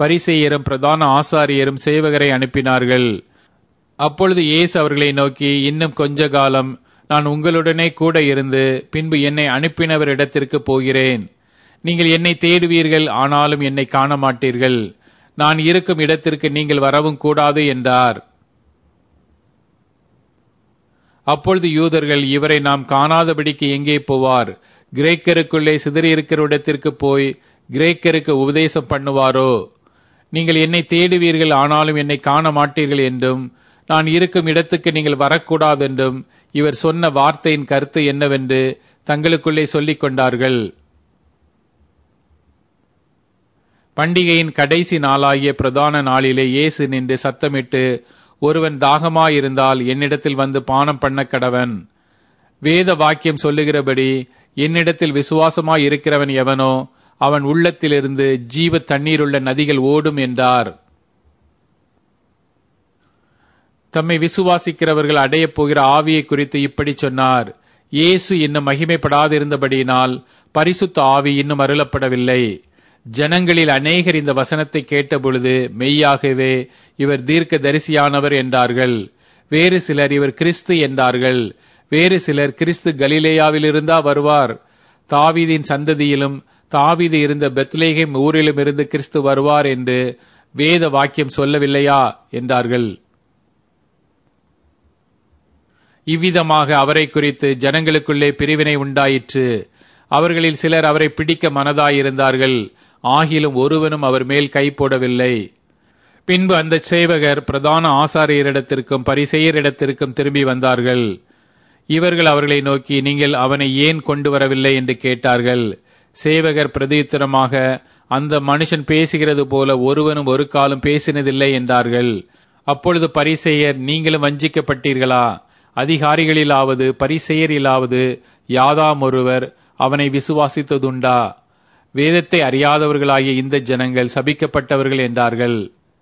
பரிசெயரும் பிரதான ஆசாரியரும் சேவகரை அனுப்பினார்கள் அப்பொழுது இயேசு அவர்களை நோக்கி இன்னும் கொஞ்ச காலம் நான் உங்களுடனே கூட இருந்து பின்பு என்னை அனுப்பினவரிடத்திற்கு போகிறேன் நீங்கள் என்னை தேடுவீர்கள் ஆனாலும் என்னை காண மாட்டீர்கள் நான் இருக்கும் இடத்திற்கு நீங்கள் வரவும் கூடாது என்றார் அப்பொழுது யூதர்கள் இவரை நாம் காணாதபடிக்கு எங்கே போவார் கிரேக்கருக்குள்ளே சிதறியிருக்கிற இடத்திற்கு போய் கிரேக்கருக்கு உபதேசம் பண்ணுவாரோ நீங்கள் என்னை தேடுவீர்கள் ஆனாலும் என்னை காண மாட்டீர்கள் என்றும் நான் இருக்கும் இடத்துக்கு நீங்கள் வரக்கூடாது என்றும் இவர் சொன்ன வார்த்தையின் கருத்து என்னவென்று தங்களுக்குள்ளே சொல்லிக் கொண்டார்கள் பண்டிகையின் கடைசி நாளாகிய பிரதான நாளிலே இயேசு நின்று சத்தமிட்டு ஒருவன் தாகமாயிருந்தால் என்னிடத்தில் வந்து பானம் பண்ண கடவன் வேத வாக்கியம் சொல்லுகிறபடி என்னிடத்தில் விசுவாசமாய் இருக்கிறவன் எவனோ அவன் உள்ளத்திலிருந்து ஜீவ தண்ணீருள்ள நதிகள் ஓடும் என்றார் தம்மை விசுவாசிக்கிறவர்கள் அடையப் போகிற ஆவியை குறித்து இப்படி சொன்னார் இயேசு இன்னும் மகிமைப்படாதிருந்தபடியினால் பரிசுத்த ஆவி இன்னும் அருளப்படவில்லை ஜனங்களில் அநேகர் இந்த வசனத்தை கேட்டபொழுது மெய்யாகவே இவர் தீர்க்க தரிசியானவர் என்றார்கள் வேறு சிலர் இவர் கிறிஸ்து என்றார்கள் வேறு சிலர் கிறிஸ்து கலிலேயாவிலிருந்தா வருவார் தாவீதின் சந்ததியிலும் தாவீது இருந்த பெத்லேஹேம் ஊரிலும் இருந்து கிறிஸ்து வருவார் என்று வேத வாக்கியம் சொல்லவில்லையா என்றார்கள் இவ்விதமாக அவரை குறித்து ஜனங்களுக்குள்ளே பிரிவினை உண்டாயிற்று அவர்களில் சிலர் அவரை பிடிக்க மனதாயிருந்தார்கள் ஆகிலும் ஒருவனும் அவர் மேல் கை போடவில்லை பின்பு அந்த சேவகர் பிரதான ஆசாரியரிடத்திற்கும் பரிசெயரிடத்திற்கும் திரும்பி வந்தார்கள் இவர்கள் அவர்களை நோக்கி நீங்கள் அவனை ஏன் கொண்டு வரவில்லை என்று கேட்டார்கள் சேவகர் பிரதியுத்தரமாக அந்த மனுஷன் பேசுகிறது போல ஒருவனும் ஒரு காலம் பேசினதில்லை என்றார்கள் அப்பொழுது பரிசெயர் நீங்களும் வஞ்சிக்கப்பட்டீர்களா அதிகாரிகளிலாவது பரிசெயரிலாவது யாதாம் ஒருவர் அவனை விசுவாசித்ததுண்டா வேதத்தை அறியாதவர்களாகிய இந்த ஜனங்கள் சபிக்கப்பட்டவர்கள் என்றார்கள்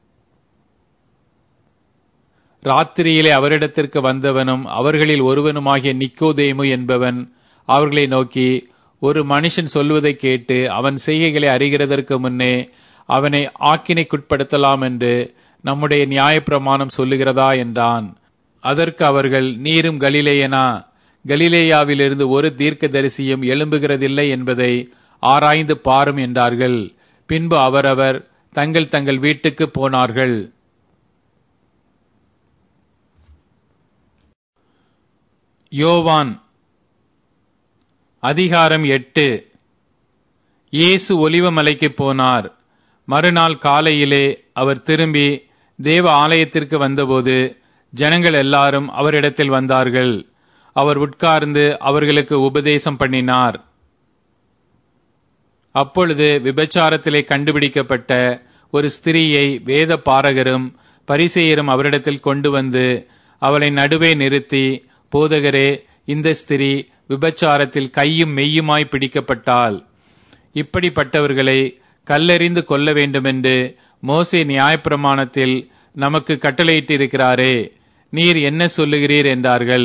ராத்திரியிலே அவரிடத்திற்கு வந்தவனும் அவர்களில் ஒருவனுமாகிய நிக்கோதேமு என்பவன் அவர்களை நோக்கி ஒரு மனுஷன் சொல்வதை கேட்டு அவன் செய்கைகளை அறிகிறதற்கு முன்னே அவனை ஆக்கினைக்குட்படுத்தலாம் என்று நம்முடைய நியாயப்பிரமாணம் சொல்லுகிறதா என்றான் அதற்கு அவர்கள் நீரும் கலிலேயனா கலிலேயாவிலிருந்து ஒரு தீர்க்கதரிசியும் எழும்புகிறதில்லை என்பதை ஆராய்ந்து பாரும் என்றார்கள் பின்பு அவரவர் தங்கள் தங்கள் வீட்டுக்கு போனார்கள் யோவான் அதிகாரம் எட்டு இயேசு ஒலிவமலைக்கு போனார் மறுநாள் காலையிலே அவர் திரும்பி தேவ ஆலயத்திற்கு வந்தபோது ஜனங்கள் எல்லாரும் அவரிடத்தில் வந்தார்கள் அவர் உட்கார்ந்து அவர்களுக்கு உபதேசம் பண்ணினார் அப்பொழுது விபச்சாரத்திலே கண்டுபிடிக்கப்பட்ட ஒரு ஸ்திரீயை வேத பாரகரும் பரிசெயரும் அவரிடத்தில் கொண்டு வந்து அவளை நடுவே நிறுத்தி போதகரே இந்த ஸ்திரீ விபச்சாரத்தில் கையும் மெய்யுமாய் பிடிக்கப்பட்டால் இப்படிப்பட்டவர்களை கல்லெறிந்து கொல்ல வேண்டுமென்று மோசே நியாயப்பிரமாணத்தில் நமக்கு கட்டளையிட்டிருக்கிறாரே நீர் என்ன சொல்லுகிறீர் என்றார்கள்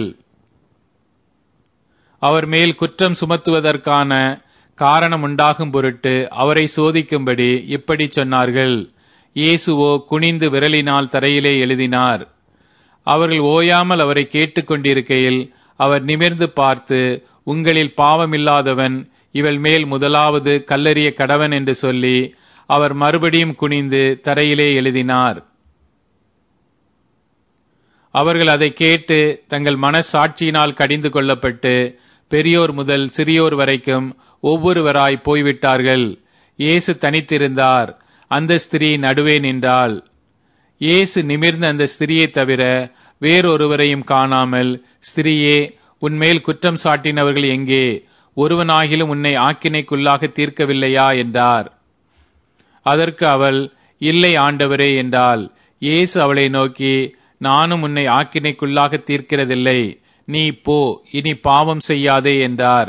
அவர் மேல் குற்றம் சுமத்துவதற்கான காரணம் உண்டாகும் பொருட்டு அவரை சோதிக்கும்படி இப்படி சொன்னார்கள் இயேசுவோ குனிந்து விரலினால் தரையிலே எழுதினார் அவர்கள் ஓயாமல் அவரை கேட்டுக்கொண்டிருக்கையில் அவர் நிமிர்ந்து பார்த்து உங்களில் பாவமில்லாதவன் இவள் மேல் முதலாவது கல்லறிய கடவன் என்று சொல்லி அவர் மறுபடியும் குனிந்து தரையிலே எழுதினார் அவர்கள் அதை கேட்டு தங்கள் மனசாட்சியினால் கடிந்து கொள்ளப்பட்டு பெரியோர் முதல் சிறியோர் வரைக்கும் ஒவ்வொருவராய் போய்விட்டார்கள் இயேசு தனித்திருந்தார் அந்த ஸ்திரீ நடுவே நின்றாள் இயேசு நிமிர்ந்த அந்த ஸ்திரியை தவிர வேறொருவரையும் காணாமல் ஸ்திரியே உன்மேல் குற்றம் சாட்டினவர்கள் எங்கே ஒருவனாகிலும் உன்னை ஆக்கினைக்குள்ளாக தீர்க்கவில்லையா என்றார் அதற்கு அவள் இல்லை ஆண்டவரே என்றாள் இயேசு அவளை நோக்கி நானும் உன்னை ஆக்கினைக்குள்ளாக தீர்க்கிறதில்லை நீ போ இனி பாவம் செய்யாதே என்றார்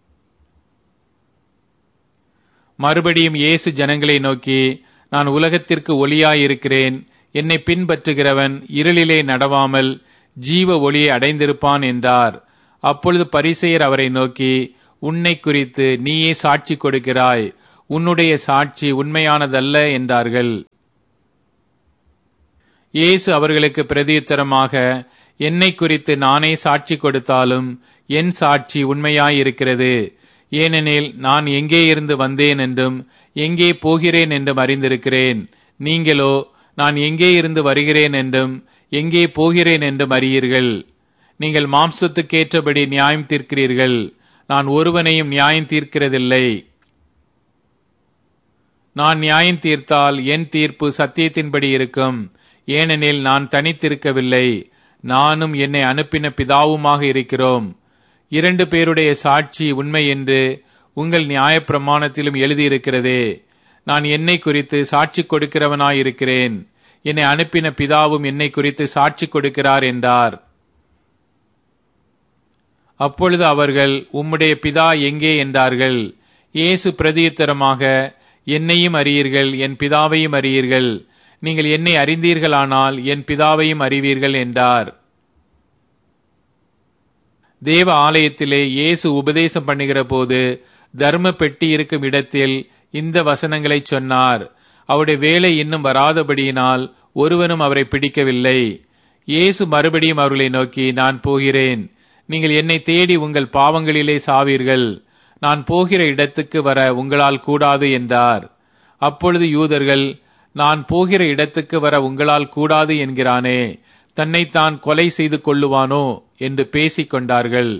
மறுபடியும் இயேசு ஜனங்களை நோக்கி நான் உலகத்திற்கு ஒளியாயிருக்கிறேன் என்னை பின்பற்றுகிறவன் இருளிலே நடவாமல் ஜீவ ஒளியை அடைந்திருப்பான் என்றார் அப்பொழுது பரிசெயர் அவரை நோக்கி உன்னை குறித்து நீயே சாட்சி கொடுக்கிறாய் உன்னுடைய சாட்சி உண்மையானதல்ல என்றார்கள் இயேசு அவர்களுக்கு பிரதியுத்தரமாக என்னை குறித்து நானே சாட்சி கொடுத்தாலும் என் சாட்சி உண்மையாயிருக்கிறது ஏனெனில் நான் எங்கே இருந்து வந்தேன் என்றும் எங்கே போகிறேன் என்றும் அறிந்திருக்கிறேன் நீங்களோ நான் எங்கே இருந்து வருகிறேன் என்றும் எங்கே போகிறேன் என்றும் அறியீர்கள் நீங்கள் மாம்சத்துக்கேற்றபடி நியாயம் தீர்க்கிறீர்கள் நான் ஒருவனையும் நியாயம் தீர்க்கிறதில்லை நான் நியாயம் தீர்த்தால் என் தீர்ப்பு சத்தியத்தின்படி இருக்கும் ஏனெனில் நான் தனித்திருக்கவில்லை நானும் என்னை அனுப்பின பிதாவுமாக இருக்கிறோம் இரண்டு பேருடைய சாட்சி உண்மை என்று உங்கள் நியாயப்பிரமாணத்திலும் எழுதியிருக்கிறதே நான் என்னை குறித்து சாட்சி கொடுக்கிறவனாயிருக்கிறேன் என்னை அனுப்பின பிதாவும் என்னை குறித்து சாட்சி கொடுக்கிறார் என்றார் அப்பொழுது அவர்கள் உம்முடைய பிதா எங்கே என்றார்கள் இயேசு பிரதியுத்தரமாக என்னையும் அறியீர்கள் என் பிதாவையும் அறியீர்கள் நீங்கள் என்னை அறிந்தீர்களானால் என் பிதாவையும் அறிவீர்கள் என்றார் தேவ ஆலயத்திலே இயேசு உபதேசம் பண்ணுகிற போது தர்ம பெட்டி இருக்கும் இடத்தில் இந்த வசனங்களை சொன்னார் அவருடைய வேலை இன்னும் வராதபடியினால் ஒருவனும் அவரை பிடிக்கவில்லை இயேசு மறுபடியும் அவர்களை நோக்கி நான் போகிறேன் நீங்கள் என்னை தேடி உங்கள் பாவங்களிலே சாவீர்கள் நான் போகிற இடத்துக்கு வர உங்களால் கூடாது என்றார் அப்பொழுது யூதர்கள் நான் போகிற இடத்துக்கு வர உங்களால் கூடாது என்கிறானே தன்னைத்தான் கொலை செய்து கொள்ளுவானோ என்று பேசிக் கொண்டார்கள்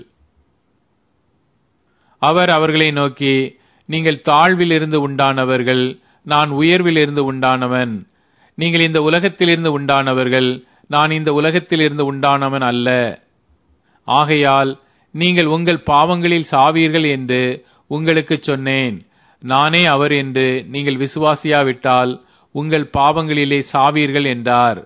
அவர் அவர்களை நோக்கி நீங்கள் தாழ்வில் இருந்து உண்டானவர்கள் நான் உயர்வில் இருந்து உண்டானவன் நீங்கள் இந்த உலகத்திலிருந்து உண்டானவர்கள் நான் இந்த உலகத்திலிருந்து உண்டானவன் அல்ல ஆகையால் நீங்கள் உங்கள் பாவங்களில் சாவீர்கள் என்று உங்களுக்கு சொன்னேன் நானே அவர் என்று நீங்கள் விசுவாசியாவிட்டால் உங்கள் பாவங்களிலே சாவீர்கள் என்றார்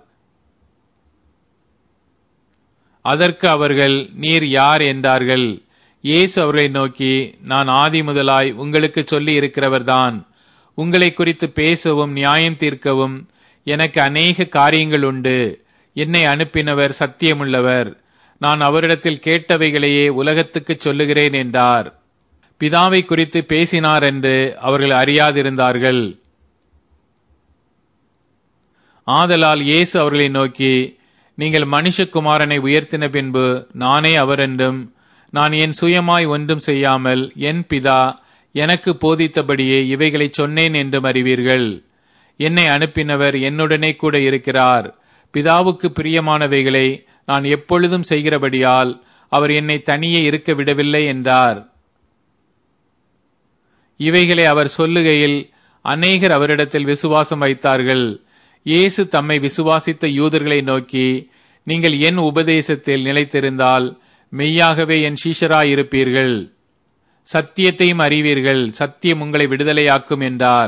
அதற்கு அவர்கள் நீர் யார் என்றார்கள் இயேசு அவர்களை நோக்கி நான் ஆதி முதலாய் உங்களுக்கு சொல்லி இருக்கிறவர்தான் உங்களை குறித்து பேசவும் நியாயம் தீர்க்கவும் எனக்கு அநேக காரியங்கள் உண்டு என்னை அனுப்பினவர் சத்தியமுள்ளவர் நான் அவரிடத்தில் கேட்டவைகளையே உலகத்துக்கு சொல்லுகிறேன் என்றார் பிதாவை குறித்து பேசினார் என்று அவர்கள் அறியாதிருந்தார்கள் ஆதலால் இயேசு அவர்களை நோக்கி நீங்கள் மனுஷகுமாரனை உயர்த்தின பின்பு நானே அவர் என்றும் நான் என் சுயமாய் ஒன்றும் செய்யாமல் என் பிதா எனக்கு போதித்தபடியே இவைகளை சொன்னேன் என்றும் அறிவீர்கள் என்னை அனுப்பினவர் என்னுடனே கூட இருக்கிறார் பிதாவுக்கு பிரியமானவைகளை நான் எப்பொழுதும் செய்கிறபடியால் அவர் என்னை தனியே இருக்க விடவில்லை என்றார் இவைகளை அவர் சொல்லுகையில் அநேகர் அவரிடத்தில் விசுவாசம் வைத்தார்கள் இயேசு தம்மை விசுவாசித்த யூதர்களை நோக்கி நீங்கள் என் உபதேசத்தில் நிலைத்திருந்தால் மெய்யாகவே என் சீஷராயிருப்பீர்கள் சத்தியத்தையும் அறிவீர்கள் சத்தியம் உங்களை விடுதலையாக்கும் என்றார்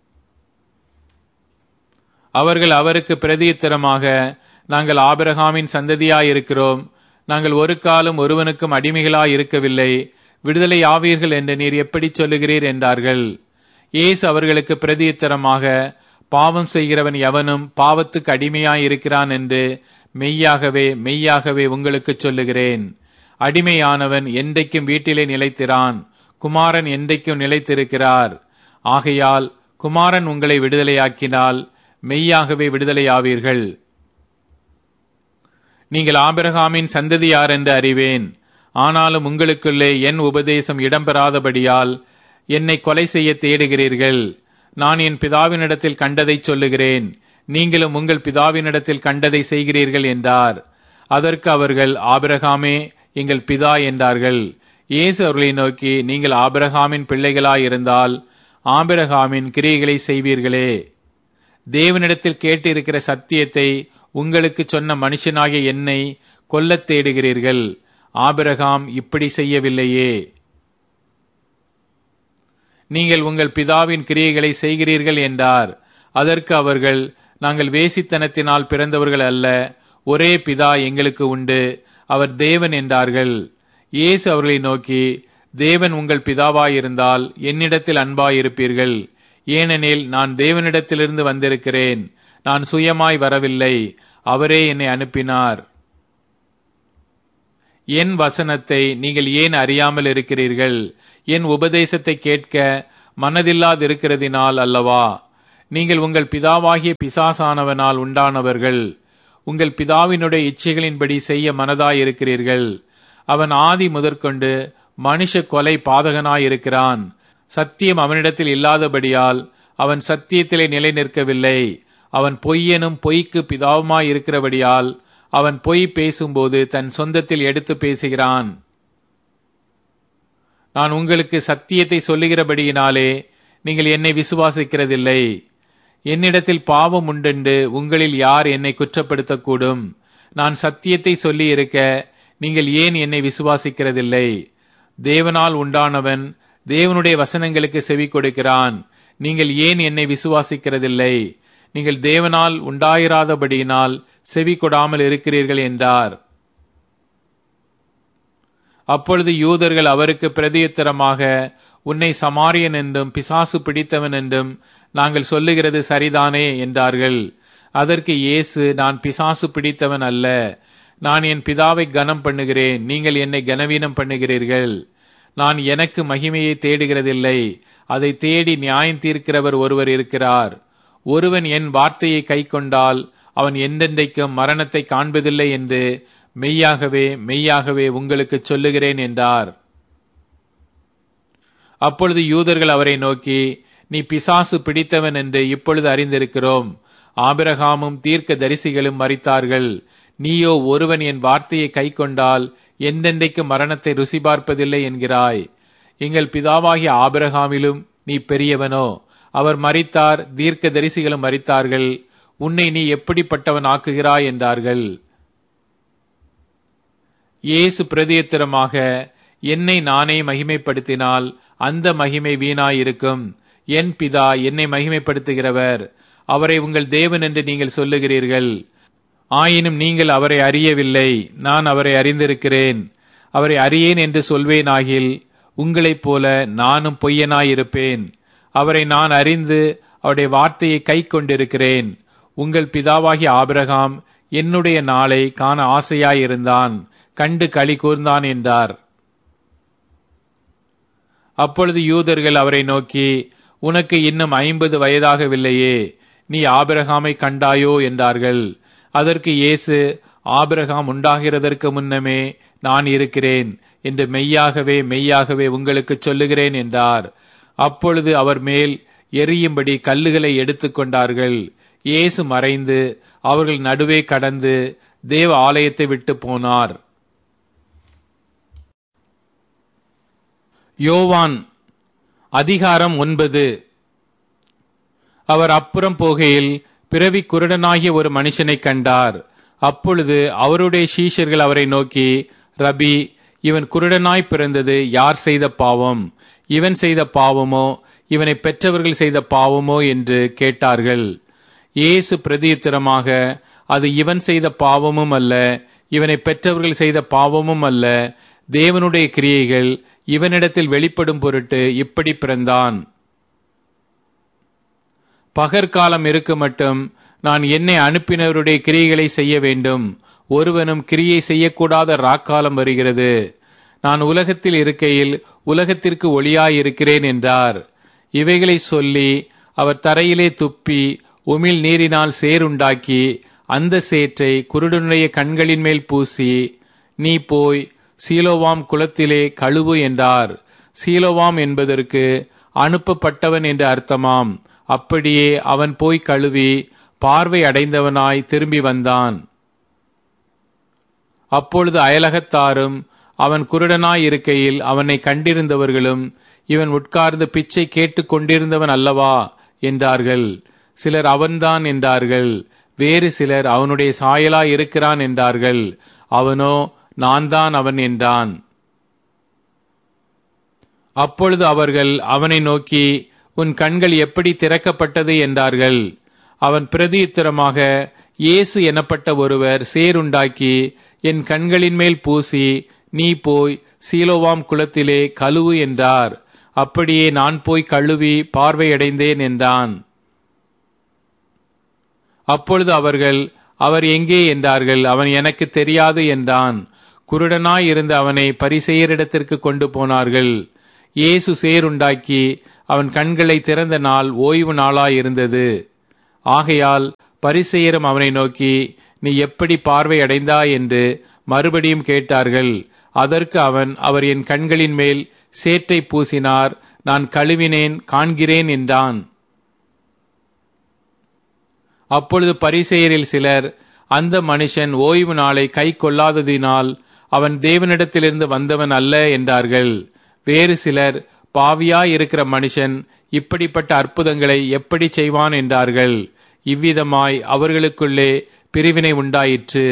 அவர்கள் அவருக்கு பிரதியுத்தரமாக நாங்கள் ஆபிரகாமின் சந்ததியாயிருக்கிறோம் நாங்கள் ஒரு காலம் ஒருவனுக்கும் அடிமைகளாய் இருக்கவில்லை விடுதலை ஆவீர்கள் என்று நீர் எப்படி சொல்லுகிறீர் என்றார்கள் இயேசு அவர்களுக்கு பிரதியுத்தரமாக பாவம் செய்கிறவன் எவனும் பாவத்துக்கு அடிமையாய் இருக்கிறான் என்று மெய்யாகவே மெய்யாகவே உங்களுக்கு சொல்லுகிறேன் அடிமையானவன் என்றைக்கும் வீட்டிலே நிலைத்திரான் குமாரன் என்றைக்கும் நிலைத்திருக்கிறார் ஆகையால் குமாரன் உங்களை விடுதலையாக்கினால் மெய்யாகவே விடுதலையாவீர்கள் நீங்கள் ஆபிரகாமின் சந்ததியார் என்று அறிவேன் ஆனாலும் உங்களுக்குள்ளே என் உபதேசம் இடம்பெறாதபடியால் என்னை கொலை செய்ய தேடுகிறீர்கள் நான் என் பிதாவினிடத்தில் கண்டதை சொல்லுகிறேன் நீங்களும் உங்கள் பிதாவினிடத்தில் கண்டதை செய்கிறீர்கள் என்றார் அதற்கு அவர்கள் ஆபிரகாமே எங்கள் பிதா என்றார்கள் இயேசு அவர்களை நோக்கி நீங்கள் ஆபிரகாமின் பிள்ளைகளாயிருந்தால் ஆபிரகாமின் கிரியைகளை செய்வீர்களே தேவனிடத்தில் கேட்டிருக்கிற சத்தியத்தை உங்களுக்கு சொன்ன மனுஷனாகிய என்னை கொல்லத் தேடுகிறீர்கள் ஆபிரகாம் இப்படி செய்யவில்லையே நீங்கள் உங்கள் பிதாவின் கிரியைகளை செய்கிறீர்கள் என்றார் அதற்கு அவர்கள் நாங்கள் வேசித்தனத்தினால் பிறந்தவர்கள் அல்ல ஒரே பிதா எங்களுக்கு உண்டு அவர் தேவன் என்றார்கள் இயேசு அவர்களை நோக்கி தேவன் உங்கள் பிதாவாயிருந்தால் என்னிடத்தில் அன்பாயிருப்பீர்கள் ஏனெனில் நான் தேவனிடத்திலிருந்து வந்திருக்கிறேன் நான் சுயமாய் வரவில்லை அவரே என்னை அனுப்பினார் என் வசனத்தை நீங்கள் ஏன் அறியாமல் இருக்கிறீர்கள் என் உபதேசத்தை கேட்க மனதில்லாதிருக்கிறதினால் அல்லவா நீங்கள் உங்கள் பிதாவாகிய பிசாசானவனால் உண்டானவர்கள் உங்கள் பிதாவினுடைய இச்சைகளின்படி செய்ய மனதாயிருக்கிறீர்கள் அவன் ஆதி முதற்கொண்டு மனுஷ கொலை பாதகனாயிருக்கிறான் சத்தியம் அவனிடத்தில் இல்லாதபடியால் அவன் சத்தியத்திலே நிலை நிற்கவில்லை அவன் பொய்யனும் பொய்க்கு பிதாவுமாயிருக்கிறபடியால் அவன் பொய் பேசும்போது தன் சொந்தத்தில் எடுத்து பேசுகிறான் நான் உங்களுக்கு சத்தியத்தை சொல்லுகிறபடியினாலே நீங்கள் என்னை விசுவாசிக்கிறதில்லை என்னிடத்தில் பாவம் உண்டென்று உங்களில் யார் என்னை குற்றப்படுத்தக்கூடும் நான் சத்தியத்தை சொல்லி இருக்க நீங்கள் ஏன் என்னை விசுவாசிக்கிறதில்லை தேவனால் உண்டானவன் தேவனுடைய வசனங்களுக்கு செவி கொடுக்கிறான் நீங்கள் ஏன் என்னை விசுவாசிக்கிறதில்லை நீங்கள் தேவனால் உண்டாயிராதபடியினால் செவி கொடாமல் இருக்கிறீர்கள் என்றார் அப்பொழுது யூதர்கள் அவருக்கு பிரதியுத்தரமாக உன்னை சமாரியன் என்றும் பிசாசு பிடித்தவன் என்றும் நாங்கள் சொல்லுகிறது சரிதானே என்றார்கள் அதற்கு இயேசு நான் பிசாசு பிடித்தவன் அல்ல நான் என் பிதாவை கனம் பண்ணுகிறேன் நீங்கள் என்னை கனவீனம் பண்ணுகிறீர்கள் நான் எனக்கு மகிமையை தேடுகிறதில்லை அதை தேடி நியாயம் தீர்க்கிறவர் ஒருவர் இருக்கிறார் ஒருவன் என் வார்த்தையை கை கொண்டால் அவன் என்றென்றைக்கும் மரணத்தை காண்பதில்லை என்று மெய்யாகவே மெய்யாகவே உங்களுக்கு சொல்லுகிறேன் என்றார் அப்பொழுது யூதர்கள் அவரை நோக்கி நீ பிசாசு பிடித்தவன் என்று இப்பொழுது அறிந்திருக்கிறோம் ஆபிரகாமும் தீர்க்க தரிசிகளும் மறித்தார்கள் நீயோ ஒருவன் என் வார்த்தையை கை கொண்டால் என்றென்றைக்கு மரணத்தை ருசி பார்ப்பதில்லை என்கிறாய் எங்கள் பிதாவாகிய ஆபிரகாமிலும் நீ பெரியவனோ அவர் மறித்தார் தீர்க்க தரிசிகளும் மறித்தார்கள் உன்னை நீ எப்படிப்பட்டவன் ஆக்குகிறாய் என்றார்கள் இயேசு பிரதியத்திரமாக என்னை நானே மகிமைப்படுத்தினால் அந்த மகிமை வீணாயிருக்கும் என் பிதா என்னை மகிமைப்படுத்துகிறவர் அவரை உங்கள் தேவன் என்று நீங்கள் சொல்லுகிறீர்கள் ஆயினும் நீங்கள் அவரை அறியவில்லை நான் அவரை அறிந்திருக்கிறேன் அவரை அறியேன் என்று சொல்வேனாகில் உங்களைப் போல நானும் பொய்யனாயிருப்பேன் அவரை நான் அறிந்து அவருடைய வார்த்தையை கை கொண்டிருக்கிறேன் உங்கள் பிதாவாகிய ஆபிரகாம் என்னுடைய நாளை காண ஆசையாயிருந்தான் கண்டு களி கூர்ந்தான் என்றார் அப்பொழுது யூதர்கள் அவரை நோக்கி உனக்கு இன்னும் ஐம்பது வயதாகவில்லையே நீ ஆபிரகாமை கண்டாயோ என்றார்கள் அதற்கு இயேசு ஆபிரகாம் உண்டாகிறதற்கு முன்னமே நான் இருக்கிறேன் என்று மெய்யாகவே மெய்யாகவே உங்களுக்கு சொல்லுகிறேன் என்றார் அப்பொழுது அவர் மேல் எரியும்படி கல்லுகளை எடுத்துக்கொண்டார்கள் இயேசு மறைந்து அவர்கள் நடுவே கடந்து தேவ ஆலயத்தை விட்டு போனார் யோவான் அதிகாரம் ஒன்பது அவர் அப்புறம் போகையில் பிறவி குருடனாகிய ஒரு மனுஷனை கண்டார் அப்பொழுது அவருடைய சீஷர்கள் அவரை நோக்கி ரபி இவன் குருடனாய் பிறந்தது யார் செய்த பாவம் இவன் செய்த பாவமோ இவனை பெற்றவர்கள் செய்த பாவமோ என்று கேட்டார்கள் இயேசு பிரதியுத்தரமாக அது இவன் செய்த பாவமும் அல்ல இவனை பெற்றவர்கள் செய்த பாவமும் அல்ல தேவனுடைய கிரியைகள் இவனிடத்தில் வெளிப்படும் பொருட்டு இப்படி பிறந்தான் பகற்காலம் இருக்க மட்டும் நான் என்னை அனுப்பினவருடைய கிரியைகளை செய்ய வேண்டும் ஒருவனும் கிரியை செய்யக்கூடாத ராக்காலம் வருகிறது நான் உலகத்தில் இருக்கையில் உலகத்திற்கு ஒளியாயிருக்கிறேன் என்றார் இவைகளை சொல்லி அவர் தரையிலே துப்பி உமிழ் நீரினால் சேருண்டாக்கி அந்த சேற்றை குருடனுடைய கண்களின் மேல் பூசி நீ போய் சீலோவாம் குளத்திலே கழுவு என்றார் சீலோவாம் என்பதற்கு அனுப்பப்பட்டவன் என்று அர்த்தமாம் அப்படியே அவன் போய் கழுவி பார்வை அடைந்தவனாய் திரும்பி வந்தான் அப்பொழுது அயலகத்தாரும் அவன் குருடனாய் இருக்கையில் அவனை கண்டிருந்தவர்களும் இவன் உட்கார்ந்து பிச்சை கேட்டுக் கொண்டிருந்தவன் அல்லவா என்றார்கள் சிலர் அவன்தான் என்றார்கள் வேறு சிலர் அவனுடைய சாயலாய் இருக்கிறான் என்றார்கள் அவனோ நான் தான் அவன் என்றான் அப்பொழுது அவர்கள் அவனை நோக்கி உன் கண்கள் எப்படி திறக்கப்பட்டது என்றார்கள் அவன் பிரதியுத்தரமாக இயேசு எனப்பட்ட ஒருவர் சேருண்டாக்கி என் கண்களின் மேல் பூசி நீ போய் சீலோவாம் குளத்திலே கழுவு என்றார் அப்படியே நான் போய் கழுவி பார்வையடைந்தேன் என்றான் அப்பொழுது அவர்கள் அவர் எங்கே என்றார்கள் அவன் எனக்கு தெரியாது என்றான் குருடனாய் இருந்த அவனை பரிசெயரிடத்திற்கு கொண்டு போனார்கள் இயேசு சேருண்டாக்கி அவன் கண்களை திறந்த நாள் ஓய்வு நாளாயிருந்தது ஆகையால் பரிசெயரும் அவனை நோக்கி நீ எப்படி பார்வை அடைந்தாய் என்று மறுபடியும் கேட்டார்கள் அதற்கு அவன் அவர் என் கண்களின் மேல் சேற்றை பூசினார் நான் கழுவினேன் காண்கிறேன் என்றான் அப்பொழுது பரிசெயரில் சிலர் அந்த மனுஷன் ஓய்வு நாளை கை கொள்ளாததினால் அவன் தேவனிடத்திலிருந்து வந்தவன் அல்ல என்றார்கள் வேறு சிலர் பாவியாய் இருக்கிற மனுஷன் இப்படிப்பட்ட அற்புதங்களை எப்படி செய்வான் என்றார்கள் இவ்விதமாய் அவர்களுக்குள்ளே பிரிவினை உண்டாயிற்று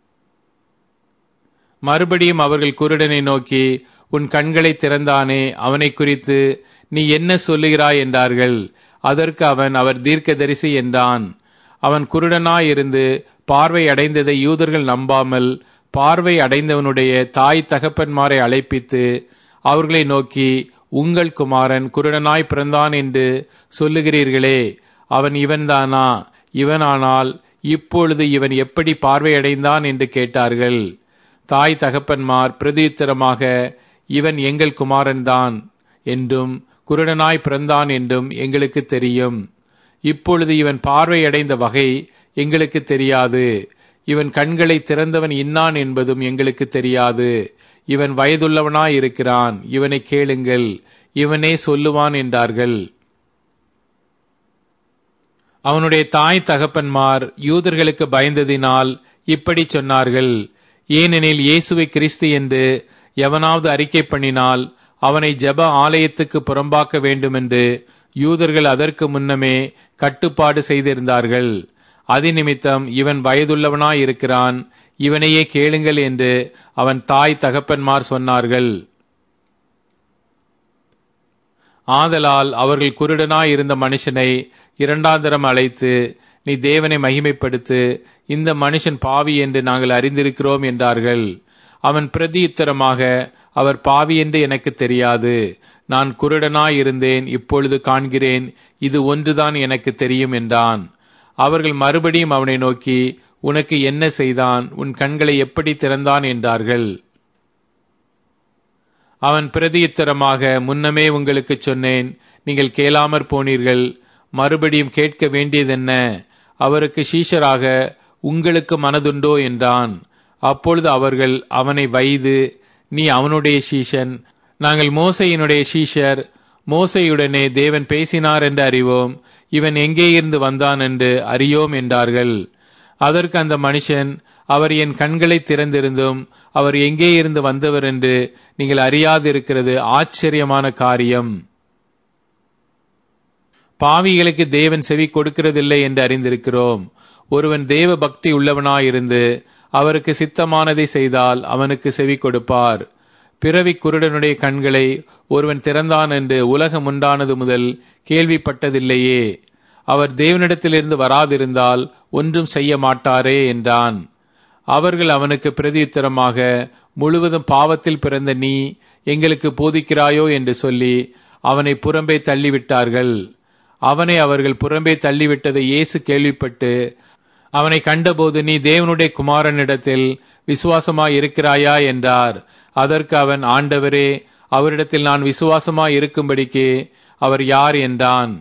மறுபடியும் அவர்கள் குருடனை நோக்கி உன் கண்களை திறந்தானே அவனை குறித்து நீ என்ன சொல்லுகிறாய் என்றார்கள் அதற்கு அவன் அவர் தீர்க்கதரிசி என்றான் அவன் குருடனாயிருந்து பார்வை அடைந்ததை யூதர்கள் நம்பாமல் பார்வை அடைந்தவனுடைய தாய் தகப்பன்மாரை அழைப்பித்து அவர்களை நோக்கி உங்கள் குமாரன் குருடனாய் பிறந்தான் என்று சொல்லுகிறீர்களே அவன் இவன்தானா இவனானால் இப்பொழுது இவன் எப்படி பார்வையடைந்தான் என்று கேட்டார்கள் தாய் தகப்பன்மார் பிரதியுத்தரமாக இவன் எங்கள் குமாரன்தான் என்றும் குருடனாய் பிறந்தான் என்றும் எங்களுக்கு தெரியும் இப்பொழுது இவன் பார்வையடைந்த வகை எங்களுக்கு தெரியாது இவன் கண்களை திறந்தவன் இன்னான் என்பதும் எங்களுக்கு தெரியாது இவன் வயதுள்ளவனாய் இருக்கிறான் இவனை கேளுங்கள் இவனே சொல்லுவான் என்றார்கள் அவனுடைய தாய் தகப்பன்மார் யூதர்களுக்கு பயந்ததினால் இப்படி சொன்னார்கள் ஏனெனில் இயேசுவை கிறிஸ்து என்று எவனாவது அறிக்கை பண்ணினால் அவனை ஜெப ஆலயத்துக்கு புறம்பாக்க வேண்டுமென்று யூதர்கள் அதற்கு முன்னமே கட்டுப்பாடு செய்திருந்தார்கள் அதிநிமித்தம் இவன் வயதுள்ளவனாய் இருக்கிறான் இவனையே கேளுங்கள் என்று அவன் தாய் தகப்பன்மார் சொன்னார்கள் ஆதலால் அவர்கள் குருடனாய் இருந்த மனுஷனை இரண்டாந்தரம் அழைத்து நீ தேவனை மகிமைப்படுத்து இந்த மனுஷன் பாவி என்று நாங்கள் அறிந்திருக்கிறோம் என்றார்கள் அவன் பிரதியுத்தரமாக அவர் பாவி என்று எனக்கு தெரியாது நான் குருடனாய் இருந்தேன் இப்பொழுது காண்கிறேன் இது ஒன்றுதான் எனக்கு தெரியும் என்றான் அவர்கள் மறுபடியும் அவனை நோக்கி உனக்கு என்ன செய்தான் உன் கண்களை எப்படி திறந்தான் என்றார்கள் அவன் பிரதியுத்தரமாக முன்னமே உங்களுக்கு சொன்னேன் நீங்கள் கேளாமற் போனீர்கள் மறுபடியும் கேட்க வேண்டியதென்ன அவருக்கு சீஷராக உங்களுக்கு மனதுண்டோ என்றான் அப்பொழுது அவர்கள் அவனை வைது நீ அவனுடைய சீஷன் நாங்கள் மோசையினுடைய சீஷர் மோசையுடனே தேவன் பேசினார் என்று அறிவோம் இவன் எங்கே இருந்து வந்தான் என்று அறியோம் என்றார்கள் அதற்கு அந்த மனுஷன் அவர் என் கண்களை திறந்திருந்தும் அவர் எங்கே இருந்து வந்தவர் என்று நீங்கள் அறியாதிருக்கிறது ஆச்சரியமான காரியம் பாவிகளுக்கு தேவன் செவி கொடுக்கிறதில்லை என்று அறிந்திருக்கிறோம் ஒருவன் தேவ பக்தி உள்ளவனாயிருந்து அவருக்கு சித்தமானதை செய்தால் அவனுக்கு செவி கொடுப்பார் பிறவி குருடனுடைய கண்களை ஒருவன் திறந்தான் என்று உலகம் உண்டானது முதல் கேள்விப்பட்டதில்லையே அவர் தேவனிடத்திலிருந்து வராதிருந்தால் ஒன்றும் செய்ய மாட்டாரே என்றான் அவர்கள் அவனுக்கு பிரதியுத்தரமாக முழுவதும் பாவத்தில் பிறந்த நீ எங்களுக்கு போதிக்கிறாயோ என்று சொல்லி அவனை புறம்பே தள்ளிவிட்டார்கள் அவனை அவர்கள் புறம்பே தள்ளிவிட்டதை இயேசு கேள்விப்பட்டு அவனை கண்டபோது நீ தேவனுடைய குமாரனிடத்தில் விசுவாசமாய் இருக்கிறாயா என்றார் அதற்கு அவன் ஆண்டவரே அவரிடத்தில் நான் விசுவாசமாய் இருக்கும்படிக்கு அவர் யார் என்றான்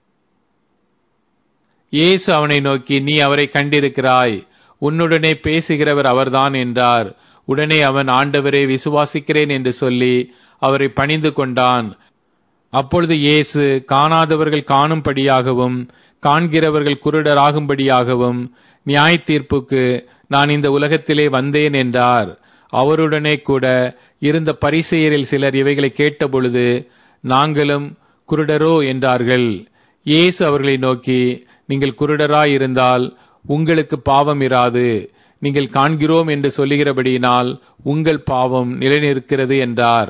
இயேசு அவனை நோக்கி நீ அவரை கண்டிருக்கிறாய் உன்னுடனே பேசுகிறவர் அவர்தான் என்றார் உடனே அவன் ஆண்டவரே விசுவாசிக்கிறேன் என்று சொல்லி அவரை பணிந்து கொண்டான் அப்பொழுது இயேசு காணாதவர்கள் காணும்படியாகவும் காண்கிறவர்கள் குருடராகும்படியாகவும் நியாய தீர்ப்புக்கு நான் இந்த உலகத்திலே வந்தேன் என்றார் அவருடனே கூட இருந்த பரிசெயரில் சிலர் இவைகளை கேட்டபொழுது நாங்களும் குருடரோ என்றார்கள் இயேசு அவர்களை நோக்கி நீங்கள் குருடராய் இருந்தால் உங்களுக்கு பாவம் இராது நீங்கள் காண்கிறோம் என்று சொல்லுகிறபடியினால் உங்கள் பாவம் நிலைநிற்கிறது என்றார்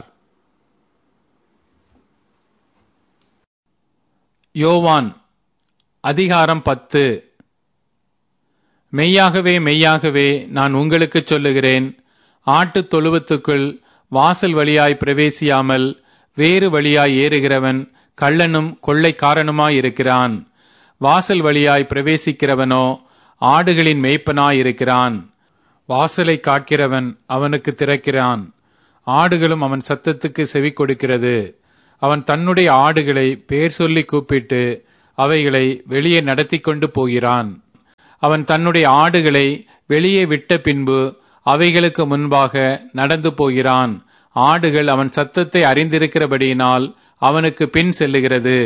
யோவான் அதிகாரம் பத்து மெய்யாகவே மெய்யாகவே நான் உங்களுக்கு சொல்லுகிறேன் ஆட்டுத் தொழுவத்துக்குள் வாசல் வழியாய் பிரவேசியாமல் வேறு வழியாய் ஏறுகிறவன் கள்ளனும் கொள்ளைக்காரனுமாயிருக்கிறான் வாசல் வழியாய் பிரவேசிக்கிறவனோ ஆடுகளின் மேய்ப்பனாயிருக்கிறான் வாசலை காக்கிறவன் அவனுக்கு திறக்கிறான் ஆடுகளும் அவன் சத்தத்துக்கு செவி கொடுக்கிறது அவன் தன்னுடைய ஆடுகளை பேர் சொல்லி கூப்பிட்டு அவைகளை வெளியே நடத்தி கொண்டு போகிறான் அவன் தன்னுடைய ஆடுகளை வெளியே விட்ட பின்பு அவைகளுக்கு முன்பாக நடந்து போகிறான் ஆடுகள் அவன் சத்தத்தை அறிந்திருக்கிறபடியினால் அவனுக்கு பின் செல்லுகிறது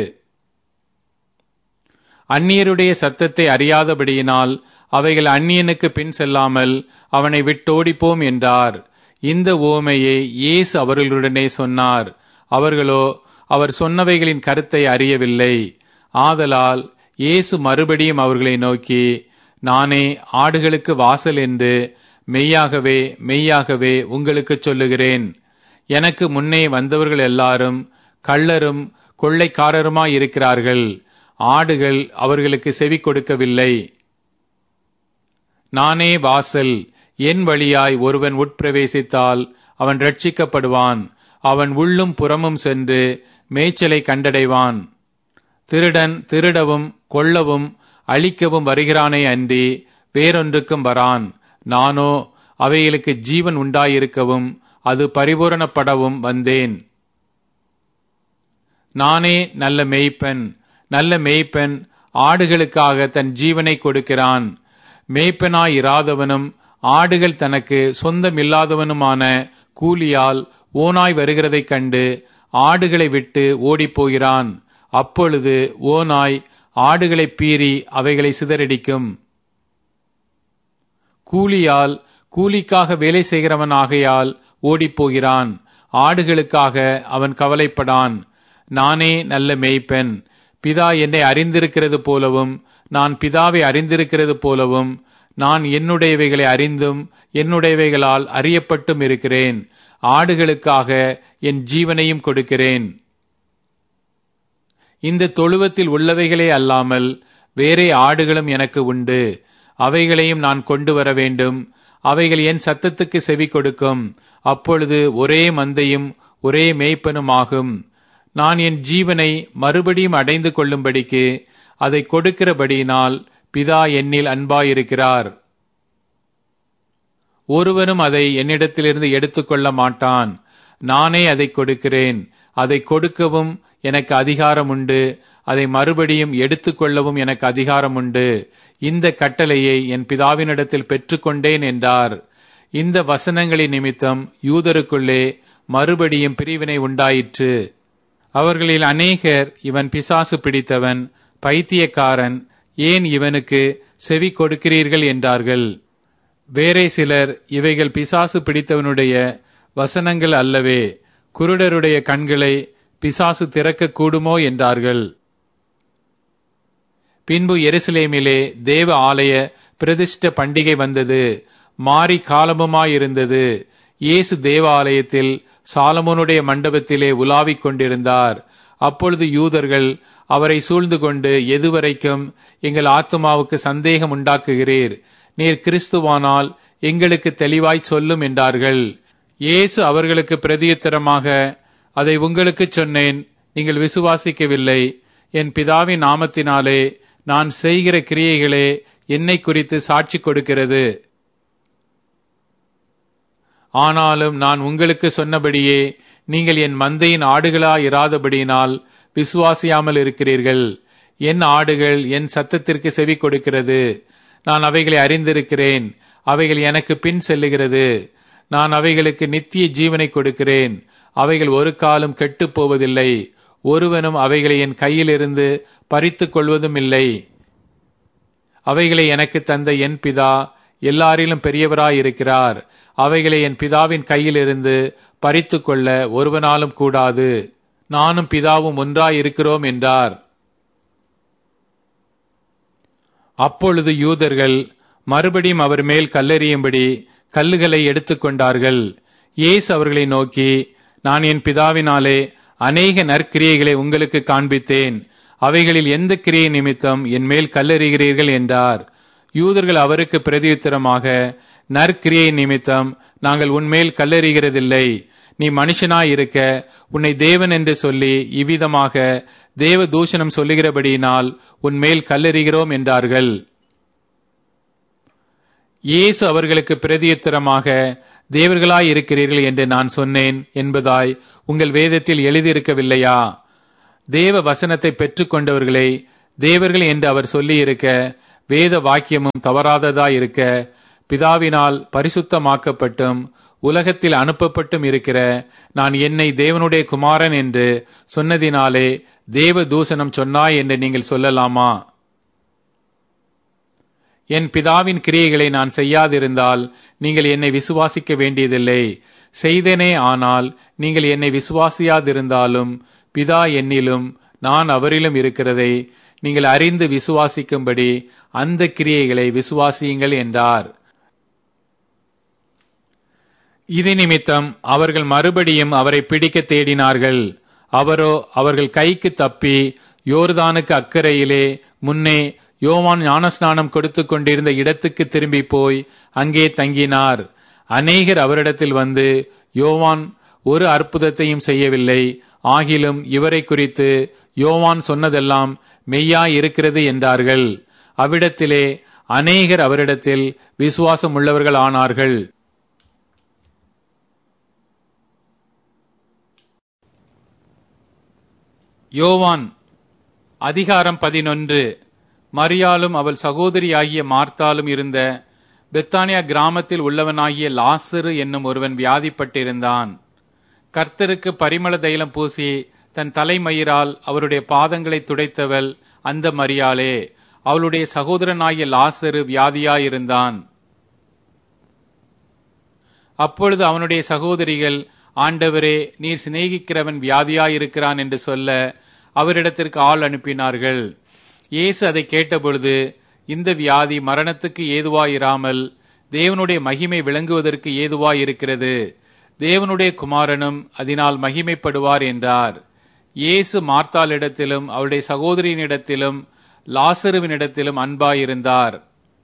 அந்நியருடைய சத்தத்தை அறியாதபடியினால் அவைகள் அந்நியனுக்கு பின் செல்லாமல் அவனை விட்டோடிப்போம் என்றார் இந்த ஓமையை இயேசு அவர்களுடனே சொன்னார் அவர்களோ அவர் சொன்னவைகளின் கருத்தை அறியவில்லை ஆதலால் இயேசு மறுபடியும் அவர்களை நோக்கி நானே ஆடுகளுக்கு வாசல் என்று மெய்யாகவே மெய்யாகவே உங்களுக்கு சொல்லுகிறேன் எனக்கு முன்னே வந்தவர்கள் எல்லாரும் கள்ளரும் கொள்ளைக்காரருமாயிருக்கிறார்கள் ஆடுகள் அவர்களுக்கு செவி கொடுக்கவில்லை நானே வாசல் என் வழியாய் ஒருவன் உட்பிரவேசித்தால் அவன் ரட்சிக்கப்படுவான் அவன் உள்ளும் புறமும் சென்று மேய்ச்சலை கண்டடைவான் திருடன் திருடவும் கொல்லவும் அழிக்கவும் வருகிறானே அன்றி வேறொன்றுக்கும் வரான் நானோ அவைகளுக்கு ஜீவன் உண்டாயிருக்கவும் அது பரிபூரணப்படவும் வந்தேன் நானே நல்ல மேய்ப்பன் நல்ல மேய்ப்பன் ஆடுகளுக்காக தன் ஜீவனை கொடுக்கிறான் மேய்ப்பனாயிராதவனும் ஆடுகள் தனக்கு சொந்தமில்லாதவனுமான கூலியால் ஓனாய் வருகிறதைக் கண்டு ஆடுகளை விட்டு ஓடிப்போகிறான் அப்பொழுது ஓனாய் ஆடுகளை பீறி அவைகளை சிதறடிக்கும் கூலியால் கூலிக்காக வேலை செய்கிறவன் ஆகையால் ஓடிப்போகிறான் ஆடுகளுக்காக அவன் கவலைப்படான் நானே நல்ல மேய்ப்பன் பிதா என்னை அறிந்திருக்கிறது போலவும் நான் பிதாவை அறிந்திருக்கிறது போலவும் நான் என்னுடையவைகளை அறிந்தும் என்னுடையவைகளால் அறியப்பட்டும் இருக்கிறேன் ஆடுகளுக்காக என் ஜீவனையும் கொடுக்கிறேன் இந்த தொழுவத்தில் உள்ளவைகளே அல்லாமல் வேறே ஆடுகளும் எனக்கு உண்டு அவைகளையும் நான் கொண்டு வர வேண்டும் அவைகள் என் சத்தத்துக்கு செவி கொடுக்கும் அப்பொழுது ஒரே மந்தையும் ஒரே மேய்ப்பனும் ஆகும் நான் என் ஜீவனை மறுபடியும் அடைந்து கொள்ளும்படிக்கு அதை கொடுக்கிறபடியினால் பிதா என்னில் அன்பாயிருக்கிறார் ஒருவரும் அதை என்னிடத்திலிருந்து எடுத்துக்கொள்ள மாட்டான் நானே அதை கொடுக்கிறேன் அதை கொடுக்கவும் எனக்கு அதிகாரம் உண்டு அதை மறுபடியும் எடுத்துக்கொள்ளவும் எனக்கு அதிகாரம் உண்டு இந்த கட்டளையை என் பிதாவினிடத்தில் பெற்றுக்கொண்டேன் என்றார் இந்த வசனங்களின் நிமித்தம் யூதருக்குள்ளே மறுபடியும் பிரிவினை உண்டாயிற்று அவர்களில் அநேகர் இவன் பிசாசு பிடித்தவன் பைத்தியக்காரன் ஏன் இவனுக்கு செவி கொடுக்கிறீர்கள் என்றார்கள் வேறே சிலர் இவைகள் பிசாசு பிடித்தவனுடைய வசனங்கள் அல்லவே குருடருடைய கண்களை பிசாசு திறக்க கூடுமோ என்றார்கள் பின்பு எருசலேமிலே தேவ ஆலய பிரதிஷ்ட பண்டிகை வந்தது மாறி காலமுமாயிருந்தது இயேசு தேவாலயத்தில் சாலமோனுடைய மண்டபத்திலே உலாவிக் கொண்டிருந்தார் அப்பொழுது யூதர்கள் அவரை சூழ்ந்து கொண்டு எதுவரைக்கும் எங்கள் ஆத்மாவுக்கு சந்தேகம் உண்டாக்குகிறீர் நீர் கிறிஸ்துவானால் எங்களுக்கு தெளிவாய் சொல்லும் என்றார்கள் இயேசு அவர்களுக்கு பிரதியுத்தரமாக அதை உங்களுக்கு சொன்னேன் நீங்கள் விசுவாசிக்கவில்லை என் பிதாவின் நாமத்தினாலே நான் செய்கிற கிரியைகளே என்னை குறித்து சாட்சி கொடுக்கிறது ஆனாலும் நான் உங்களுக்கு சொன்னபடியே நீங்கள் என் மந்தையின் ஆடுகளாயிராதபடியினால் விசுவாசியாமல் இருக்கிறீர்கள் என் ஆடுகள் என் சத்தத்திற்கு செவி கொடுக்கிறது நான் அவைகளை அறிந்திருக்கிறேன் அவைகள் எனக்கு பின் செல்லுகிறது நான் அவைகளுக்கு நித்திய ஜீவனை கொடுக்கிறேன் அவைகள் ஒரு காலம் கெட்டுப் போவதில்லை ஒருவனும் அவைகளை என் கையிலிருந்து பறித்துக் கொள்வதும் இல்லை அவைகளை எனக்கு தந்த என் பிதா எல்லாரிலும் பெரியவராயிருக்கிறார் அவைகளை என் பிதாவின் கையிலிருந்து பறித்து கொள்ள ஒருவனாலும் கூடாது நானும் பிதாவும் ஒன்றாயிருக்கிறோம் என்றார் அப்பொழுது யூதர்கள் மறுபடியும் அவர் மேல் கல்லெறியும்படி கல்லுகளை எடுத்துக்கொண்டார்கள் இயேசு அவர்களை நோக்கி நான் என் பிதாவினாலே அநேக நற்கிரியைகளை உங்களுக்கு காண்பித்தேன் அவைகளில் எந்த கிரியை நிமித்தம் என் மேல் கல்லெறிகிறீர்கள் என்றார் யூதர்கள் அவருக்கு பிரதியுத்தரமாக நற்கிரியை நிமித்தம் நாங்கள் உன்மேல் கல்லெறிகிறதில்லை நீ மனுஷனாயிருக்க உன்னை தேவன் என்று சொல்லி இவ்விதமாக தேவ தூஷணம் சொல்லுகிறபடியினால் உன்மேல் கல்லெறிகிறோம் என்றார்கள் இயேசு அவர்களுக்கு பிரதியுத்தரமாக தேவர்களாய் இருக்கிறீர்கள் என்று நான் சொன்னேன் என்பதாய் உங்கள் வேதத்தில் எழுதியிருக்கவில்லையா தேவ வசனத்தை பெற்றுக்கொண்டவர்களை தேவர்கள் என்று அவர் சொல்லியிருக்க வேத வாக்கியமும் தவறாததாயிருக்க பிதாவினால் பரிசுத்தமாக்கப்பட்டும் உலகத்தில் அனுப்பப்பட்டும் இருக்கிற நான் என்னை தேவனுடைய குமாரன் என்று சொன்னதினாலே தேவ தூசணம் சொன்னாய் என்று நீங்கள் சொல்லலாமா என் பிதாவின் கிரியைகளை நான் செய்யாதிருந்தால் நீங்கள் என்னை விசுவாசிக்க வேண்டியதில்லை செய்தேனே ஆனால் நீங்கள் என்னை விசுவாசியாதிருந்தாலும் பிதா என்னிலும் நான் அவரிலும் இருக்கிறதை நீங்கள் அறிந்து விசுவாசிக்கும்படி அந்த கிரியைகளை விசுவாசியுங்கள் என்றார் இது நிமித்தம் அவர்கள் மறுபடியும் அவரை பிடிக்க தேடினார்கள் அவரோ அவர்கள் கைக்கு தப்பி யோர்தானுக்கு அக்கறையிலே முன்னே யோவான் ஞானஸ்நானம் கொடுத்து கொண்டிருந்த இடத்துக்கு திரும்பி போய் அங்கே தங்கினார் அநேகர் அவரிடத்தில் வந்து யோவான் ஒரு அற்புதத்தையும் செய்யவில்லை ஆகிலும் இவரை குறித்து யோவான் சொன்னதெல்லாம் மெய்யாய் இருக்கிறது என்றார்கள் அவ்விடத்திலே அநேகர் அவரிடத்தில் விசுவாசம் உள்ளவர்கள் ஆனார்கள் யோவான் அதிகாரம் பதினொன்று மரியாலும் அவள் சகோதரியாகிய மார்த்தாலும் இருந்த பெத்தானியா கிராமத்தில் உள்ளவனாகிய லாசரு என்னும் ஒருவன் வியாதிப்பட்டிருந்தான் கர்த்தருக்கு பரிமள தைலம் பூசி தன் தலைமயிரால் அவருடைய பாதங்களை துடைத்தவள் அந்த மரியாளே அவளுடைய சகோதரனாகிய லாசரு வியாதியாயிருந்தான் அப்பொழுது அவனுடைய சகோதரிகள் ஆண்டவரே நீர் சிநேகிக்கிறவன் வியாதியாயிருக்கிறான் என்று சொல்ல அவரிடத்திற்கு ஆள் அனுப்பினார்கள் இயேசு அதை கேட்டபொழுது இந்த வியாதி மரணத்துக்கு ஏதுவாயிராமல் தேவனுடைய மகிமை விளங்குவதற்கு ஏதுவாயிருக்கிறது தேவனுடைய குமாரனும் அதனால் மகிமைப்படுவார் என்றார் இயேசு மார்த்தாளிடத்திலும் அவருடைய சகோதரியினிடத்திலும் லாசருவினிடத்திலும் அன்பாயிருந்தார்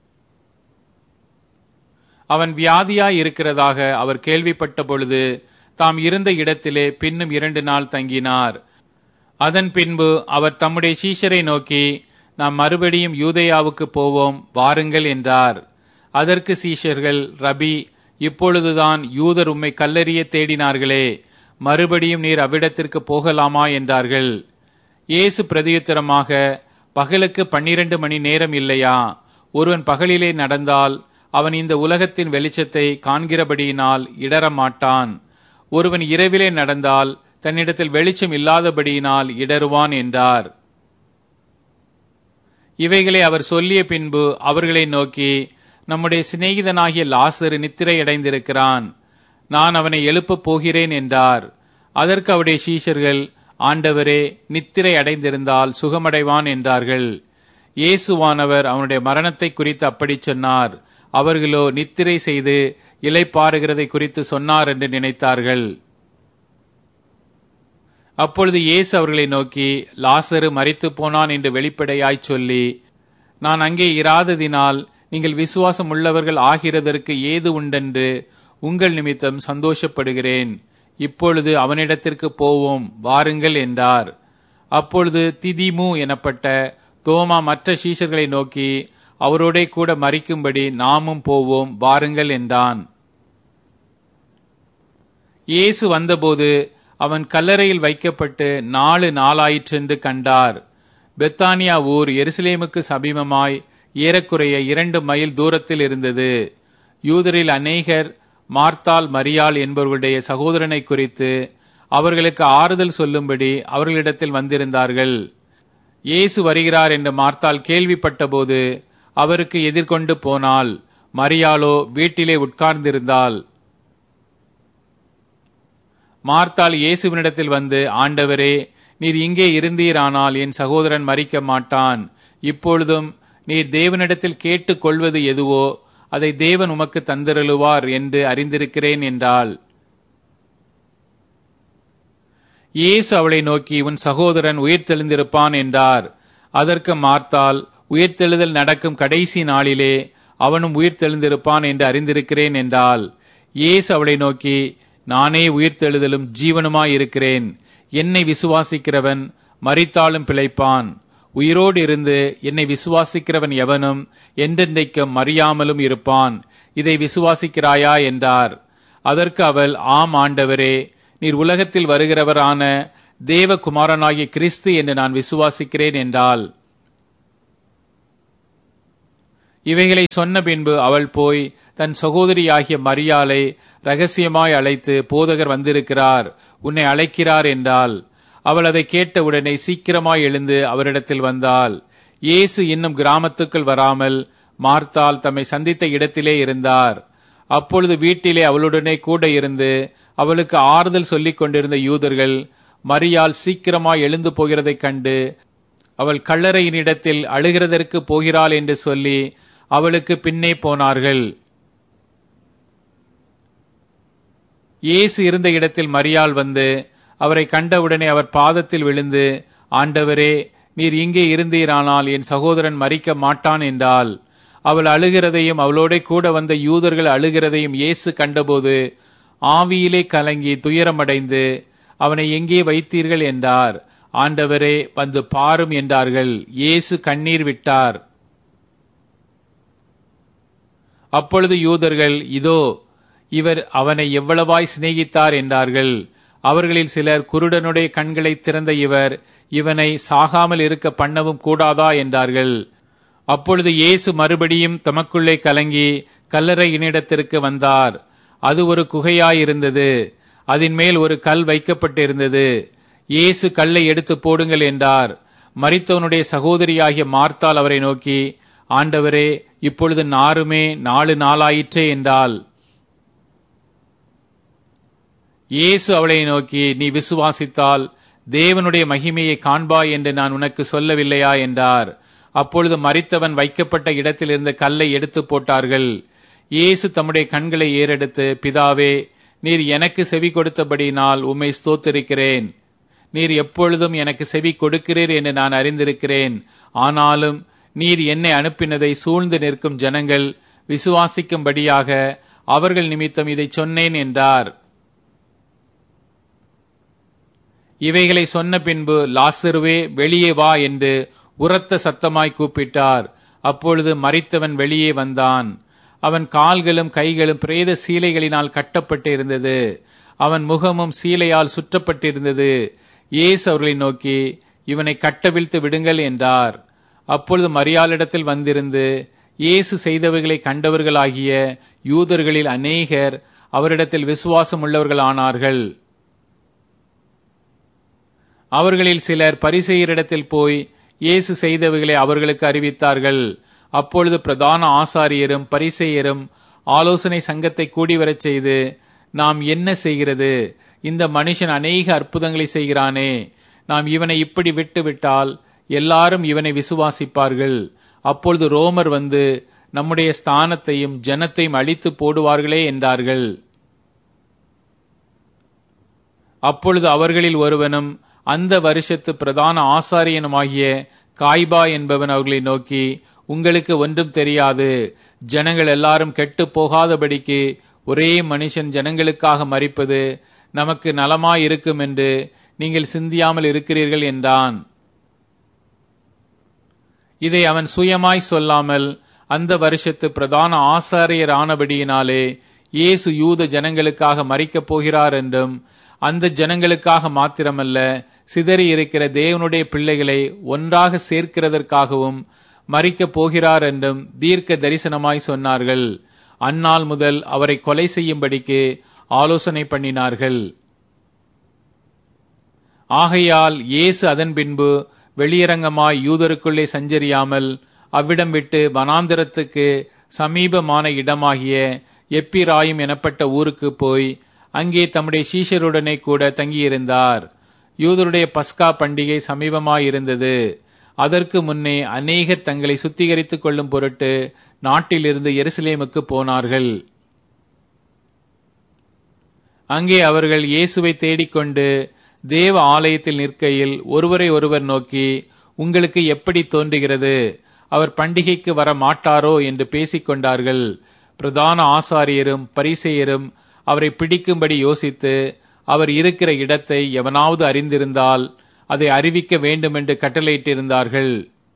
அவன் வியாதியாய் இருக்கிறதாக அவர் கேள்விப்பட்ட பொழுது தாம் இருந்த இடத்திலே பின்னும் இரண்டு நாள் தங்கினார் அதன் பின்பு அவர் தம்முடைய சீஷரை நோக்கி நாம் மறுபடியும் யூதேயாவுக்கு போவோம் வாருங்கள் என்றார் அதற்கு சீஷர்கள் ரபி இப்பொழுதுதான் யூதர் உம்மை கல்லறிய தேடினார்களே மறுபடியும் நீர் அவ்விடத்திற்கு போகலாமா என்றார்கள் இயேசு பிரதியுத்தரமாக பகலுக்கு பன்னிரண்டு மணி நேரம் இல்லையா ஒருவன் பகலிலே நடந்தால் அவன் இந்த உலகத்தின் வெளிச்சத்தை காண்கிறபடியினால் இடரமாட்டான் ஒருவன் இரவிலே நடந்தால் தன்னிடத்தில் வெளிச்சம் இல்லாதபடியினால் இடருவான் என்றார் இவைகளை அவர் சொல்லிய பின்பு அவர்களை நோக்கி நம்முடைய சிநேகிதனாகிய லாசரு நித்திரை அடைந்திருக்கிறான் நான் அவனை எழுப்பப் போகிறேன் என்றார் அதற்கு அவருடைய சீஷர்கள் ஆண்டவரே நித்திரை அடைந்திருந்தால் சுகமடைவான் என்றார்கள் இயேசுவானவர் அவனுடைய மரணத்தை குறித்து அப்படி சொன்னார் அவர்களோ நித்திரை செய்து இலைப்பாறுகிறதை குறித்து சொன்னார் என்று நினைத்தார்கள் அப்பொழுது இயேசு அவர்களை நோக்கி லாசரு மறித்து போனான் என்று வெளிப்படையாய் சொல்லி நான் அங்கே இராததினால் நீங்கள் விசுவாசம் உள்ளவர்கள் ஆகிறதற்கு ஏது உண்டென்று உங்கள் நிமித்தம் சந்தோஷப்படுகிறேன் இப்பொழுது அவனிடத்திற்கு போவோம் வாருங்கள் என்றார் அப்பொழுது திதிமு எனப்பட்ட தோமா மற்ற சீஷர்களை நோக்கி அவரோடே கூட மறிக்கும்படி நாமும் போவோம் வாருங்கள் என்றான் இயேசு வந்தபோது அவன் கல்லறையில் வைக்கப்பட்டு நாலு நாளாயிற்றென்று கண்டார் பெத்தானியா ஊர் எருசலேமுக்கு சமீபமாய் ஏறக்குறைய இரண்டு மைல் தூரத்தில் இருந்தது யூதரில் அநேகர் மார்த்தால் மரியாள் என்பவர்களுடைய சகோதரனை குறித்து அவர்களுக்கு ஆறுதல் சொல்லும்படி அவர்களிடத்தில் வந்திருந்தார்கள் இயேசு வருகிறார் என்று மார்த்தால் கேள்விப்பட்டபோது அவருக்கு எதிர்கொண்டு போனால் மரியாளோ வீட்டிலே உட்கார்ந்திருந்தாள் மார்த்தாள் இயேசுவினிடத்தில் வந்து ஆண்டவரே நீர் இங்கே இருந்தீரானால் என் சகோதரன் மறிக்க மாட்டான் இப்பொழுதும் நீர் தேவனிடத்தில் கேட்டுக் கொள்வது எதுவோ அதை தேவன் உமக்கு தந்திரலுவார் என்று அறிந்திருக்கிறேன் என்றாள் இயேசு அவளை நோக்கி உன் சகோதரன் உயிர்த்தெழுந்திருப்பான் என்றார் அதற்கு மார்த்தால் உயிர்த்தெழுதல் நடக்கும் கடைசி நாளிலே அவனும் உயிர்த்தெழுந்திருப்பான் என்று அறிந்திருக்கிறேன் என்றால் இயேசு அவளை நோக்கி நானே உயிர்த்தெழுதலும் ஜீவனுமாயிருக்கிறேன் என்னை விசுவாசிக்கிறவன் மறித்தாலும் பிழைப்பான் உயிரோடு இருந்து என்னை விசுவாசிக்கிறவன் எவனும் என்றென்றைக்கும் மறியாமலும் இருப்பான் இதை விசுவாசிக்கிறாயா என்றார் அதற்கு அவள் ஆம் ஆண்டவரே நீர் உலகத்தில் வருகிறவரான தேவகுமாரனாகிய கிறிஸ்து என்று நான் விசுவாசிக்கிறேன் என்றாள் இவைகளை சொன்ன பின்பு அவள் போய் தன் சகோதரியாகிய மரியாளை ரகசியமாய் அழைத்து போதகர் வந்திருக்கிறார் உன்னை அழைக்கிறார் என்றால் அவள் அதை கேட்டவுடனே சீக்கிரமாய் எழுந்து அவரிடத்தில் வந்தாள் இயேசு இன்னும் கிராமத்துக்குள் வராமல் மார்த்தால் தம்மை சந்தித்த இடத்திலே இருந்தார் அப்பொழுது வீட்டிலே அவளுடனே கூட இருந்து அவளுக்கு ஆறுதல் சொல்லிக் கொண்டிருந்த யூதர்கள் மரியாள் சீக்கிரமாய் எழுந்து போகிறதைக் கண்டு அவள் கல்லறையினிடத்தில் அழுகிறதற்கு போகிறாள் என்று சொல்லி அவளுக்கு பின்னே போனார்கள் இயேசு இருந்த இடத்தில் மரியாள் வந்து அவரை கண்டவுடனே அவர் பாதத்தில் விழுந்து ஆண்டவரே நீர் இங்கே இருந்தீரானால் என் சகோதரன் மறிக்க மாட்டான் என்றால் அவள் அழுகிறதையும் அவளோட கூட வந்த யூதர்கள் அழுகிறதையும் இயேசு கண்டபோது ஆவியிலே கலங்கி துயரமடைந்து அவனை எங்கே வைத்தீர்கள் என்றார் ஆண்டவரே வந்து பாரும் என்றார்கள் இயேசு கண்ணீர் விட்டார் அப்பொழுது யூதர்கள் இதோ இவர் அவனை எவ்வளவாய் சிநேகித்தார் என்றார்கள் அவர்களில் சிலர் குருடனுடைய கண்களை திறந்த இவர் இவனை சாகாமல் இருக்க பண்ணவும் கூடாதா என்றார்கள் அப்பொழுது இயேசு மறுபடியும் தமக்குள்ளே கலங்கி கல்லறை இனிடத்திற்கு வந்தார் அது ஒரு குகையாயிருந்தது அதன் மேல் ஒரு கல் வைக்கப்பட்டிருந்தது இயேசு கல்லை எடுத்து போடுங்கள் என்றார் மரித்தவனுடைய சகோதரியாகிய மார்த்தால் அவரை நோக்கி ஆண்டவரே இப்பொழுது நாருமே நாலு நாளாயிற்றே என்றால் இயேசு அவளை நோக்கி நீ விசுவாசித்தால் தேவனுடைய மகிமையை காண்பாய் என்று நான் உனக்கு சொல்லவில்லையா என்றார் அப்பொழுது மரித்தவன் வைக்கப்பட்ட இடத்தில் இருந்த கல்லை எடுத்து போட்டார்கள் இயேசு தம்முடைய கண்களை ஏறெடுத்து பிதாவே நீர் எனக்கு செவி கொடுத்தபடியினால் உம்மை ஸ்தோத்திருக்கிறேன் நீர் எப்பொழுதும் எனக்கு செவி கொடுக்கிறீர் என்று நான் அறிந்திருக்கிறேன் ஆனாலும் நீர் என்னை அனுப்பினதை சூழ்ந்து நிற்கும் ஜனங்கள் விசுவாசிக்கும்படியாக அவர்கள் நிமித்தம் இதை சொன்னேன் என்றார் இவைகளை சொன்ன பின்பு லாசருவே வெளியே வா என்று உரத்த சத்தமாய் கூப்பிட்டார் அப்பொழுது மறித்தவன் வெளியே வந்தான் அவன் கால்களும் கைகளும் பிரேத சீலைகளினால் கட்டப்பட்டு இருந்தது அவன் முகமும் சீலையால் சுற்றப்பட்டிருந்தது இயேசு அவர்களை நோக்கி இவனை கட்டவிழ்த்து விடுங்கள் என்றார் அப்பொழுது மரியாளிடத்தில் வந்திருந்து இயேசு செய்தவைகளை கண்டவர்களாகிய யூதர்களில் அநேகர் அவரிடத்தில் விசுவாசம் உள்ளவர்களானார்கள் அவர்களில் சிலர் பரிசெயரிடத்தில் போய் இயேசு செய்தவைகளை அவர்களுக்கு அறிவித்தார்கள் அப்பொழுது பிரதான ஆசாரியரும் பரிசெயரும் ஆலோசனை சங்கத்தை கூடிவரச் செய்து நாம் என்ன செய்கிறது இந்த மனுஷன் அநேக அற்புதங்களை செய்கிறானே நாம் இவனை இப்படி விட்டு விட்டால் எல்லாரும் இவனை விசுவாசிப்பார்கள் அப்பொழுது ரோமர் வந்து நம்முடைய ஸ்தானத்தையும் ஜனத்தையும் அழித்து போடுவார்களே என்றார்கள் அப்பொழுது அவர்களில் ஒருவனும் அந்த வருஷத்து பிரதான ஆசாரியனுமாகிய காய்பா என்பவன் அவர்களை நோக்கி உங்களுக்கு ஒன்றும் தெரியாது ஜனங்கள் எல்லாரும் கெட்டு போகாதபடிக்கு ஒரே மனுஷன் ஜனங்களுக்காக மறிப்பது நமக்கு நலமாயிருக்கும் என்று நீங்கள் சிந்தியாமல் இருக்கிறீர்கள் என்றான் இதை அவன் சுயமாய் சொல்லாமல் அந்த வருஷத்து பிரதான ஆசாரியர் ஆனபடியினாலே இயேசு யூத ஜனங்களுக்காக மறிக்கப் போகிறார் என்றும் அந்த ஜனங்களுக்காக மாத்திரமல்ல சிதறி இருக்கிற தேவனுடைய பிள்ளைகளை ஒன்றாக சேர்க்கிறதற்காகவும் மறிக்கப் போகிறார் என்றும் தீர்க்க தரிசனமாய் சொன்னார்கள் அந்நாள் முதல் அவரை கொலை செய்யும்படிக்கு ஆலோசனை பண்ணினார்கள் ஆகையால் இயேசு அதன் பின்பு வெளியரங்கமாய் யூதருக்குள்ளே சஞ்சரியாமல் அவ்விடம் விட்டு வனாந்திரத்துக்கு சமீபமான இடமாகிய எப்பிராயும் எனப்பட்ட ஊருக்கு போய் அங்கே தம்முடைய சீஷருடனே கூட தங்கியிருந்தார் யூதருடைய பஸ்கா பண்டிகை சமீபமாயிருந்தது அதற்கு முன்னே அநேகர் தங்களை சுத்திகரித்துக் கொள்ளும் பொருட்டு நாட்டிலிருந்து எருசலேமுக்கு போனார்கள் அங்கே அவர்கள் இயேசுவை தேடிக்கொண்டு தேவ ஆலயத்தில் நிற்கையில் ஒருவரை ஒருவர் நோக்கி உங்களுக்கு எப்படி தோன்றுகிறது அவர் பண்டிகைக்கு வர மாட்டாரோ என்று பேசிக் கொண்டார்கள் பிரதான ஆசாரியரும் பரிசெயரும் அவரை பிடிக்கும்படி யோசித்து அவர் இருக்கிற இடத்தை எவனாவது அறிந்திருந்தால் அதை அறிவிக்க வேண்டும் என்று கட்டளையிட்டிருந்தார்கள்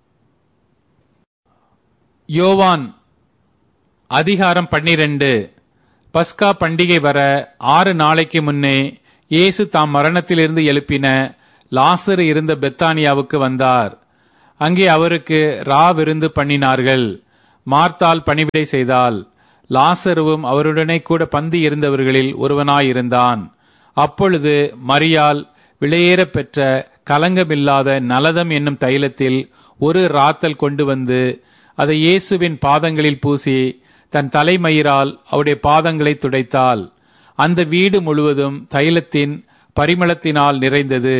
யோவான் அதிகாரம் பன்னிரண்டு பஸ்கா பண்டிகை வர ஆறு நாளைக்கு முன்னே இயேசு தாம் மரணத்திலிருந்து எழுப்பின லாசர் இருந்த பெத்தானியாவுக்கு வந்தார் அங்கே அவருக்கு ரா விருந்து பண்ணினார்கள் மார்த்தால் பணிவிடை செய்தால் லாசருவும் அவருடனே கூட பந்தி இருந்தவர்களில் ஒருவனாயிருந்தான் அப்பொழுது மரியால் விலையேறப் பெற்ற கலங்கமில்லாத நலதம் என்னும் தைலத்தில் ஒரு ராத்தல் கொண்டு வந்து அதை இயேசுவின் பாதங்களில் பூசி தன் தலைமயிரால் அவருடைய பாதங்களை துடைத்தாள் அந்த வீடு முழுவதும் தைலத்தின் பரிமளத்தினால் நிறைந்தது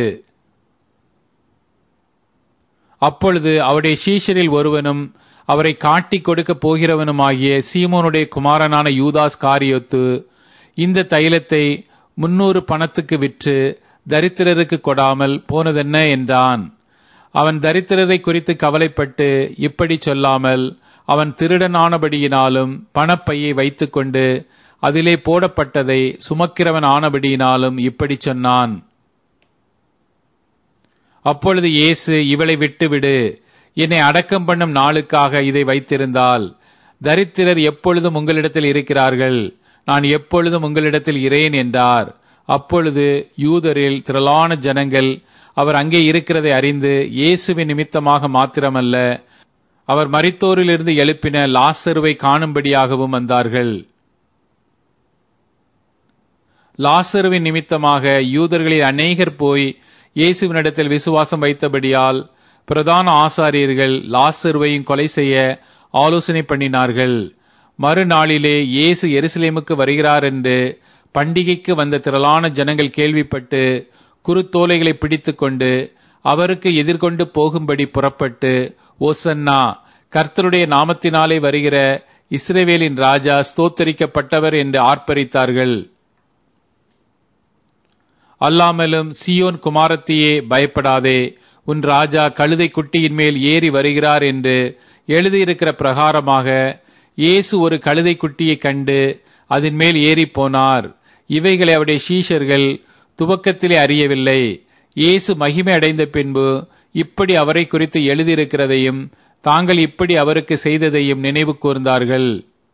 அப்பொழுது அவருடைய சீஷரில் ஒருவனும் அவரை காட்டிக் கொடுக்க போகிறவனுமாகிய சீமோனுடைய குமாரனான யூதாஸ் காரியொத்து இந்த தைலத்தை முன்னூறு பணத்துக்கு விற்று தரித்திரருக்கு கொடாமல் போனதென்ன என்றான் அவன் தரித்திரரை குறித்து கவலைப்பட்டு இப்படி சொல்லாமல் அவன் திருடனானபடியினாலும் பணப்பையை வைத்துக்கொண்டு அதிலே போடப்பட்டதை சுமக்கிறவன் ஆனபடியினாலும் இப்படி சொன்னான் அப்பொழுது இயேசு இவளை விட்டுவிடு என்னை அடக்கம் பண்ணும் நாளுக்காக இதை வைத்திருந்தால் தரித்திரர் எப்பொழுதும் உங்களிடத்தில் இருக்கிறார்கள் நான் எப்பொழுதும் உங்களிடத்தில் இரேன் என்றார் அப்பொழுது யூதரில் திரளான ஜனங்கள் அவர் அங்கே இருக்கிறதை அறிந்து இயேசுவின் நிமித்தமாக மாத்திரமல்ல அவர் மரித்தோரிலிருந்து எழுப்பின லாசருவை காணும்படியாகவும் வந்தார்கள் லாசருவின் நிமித்தமாக யூதர்களில் அநேகர் போய் இயேசுவினிடத்தில் விசுவாசம் வைத்தபடியால் பிரதான ஆசாரியர்கள் லாசருவையும் கொலை செய்ய ஆலோசனை பண்ணினார்கள் மறுநாளிலே இயேசு எருசலேமுக்கு வருகிறார் என்று பண்டிகைக்கு வந்த திரளான ஜனங்கள் கேள்விப்பட்டு குருத்தோலைகளை பிடித்துக்கொண்டு அவருக்கு எதிர்கொண்டு போகும்படி புறப்பட்டு ஓசன்னா கர்த்தருடைய நாமத்தினாலே வருகிற இஸ்ரேவேலின் ராஜா ஸ்தோத்தரிக்கப்பட்டவர் என்று ஆர்ப்பரித்தார்கள் அல்லாமலும் சியோன் குமாரத்தியே பயப்படாதே உன் ராஜா கழுதை குட்டியின் மேல் ஏறி வருகிறார் என்று எழுதியிருக்கிற பிரகாரமாக இயேசு ஒரு கழுதை குட்டியை கண்டு அதன் மேல் ஏறி போனார் இவைகளை அவருடைய சீஷர்கள் துவக்கத்திலே அறியவில்லை இயேசு மகிமை அடைந்த பின்பு இப்படி அவரை குறித்து எழுதியிருக்கிறதையும் தாங்கள் இப்படி அவருக்கு செய்ததையும் நினைவு கூர்ந்தார்கள்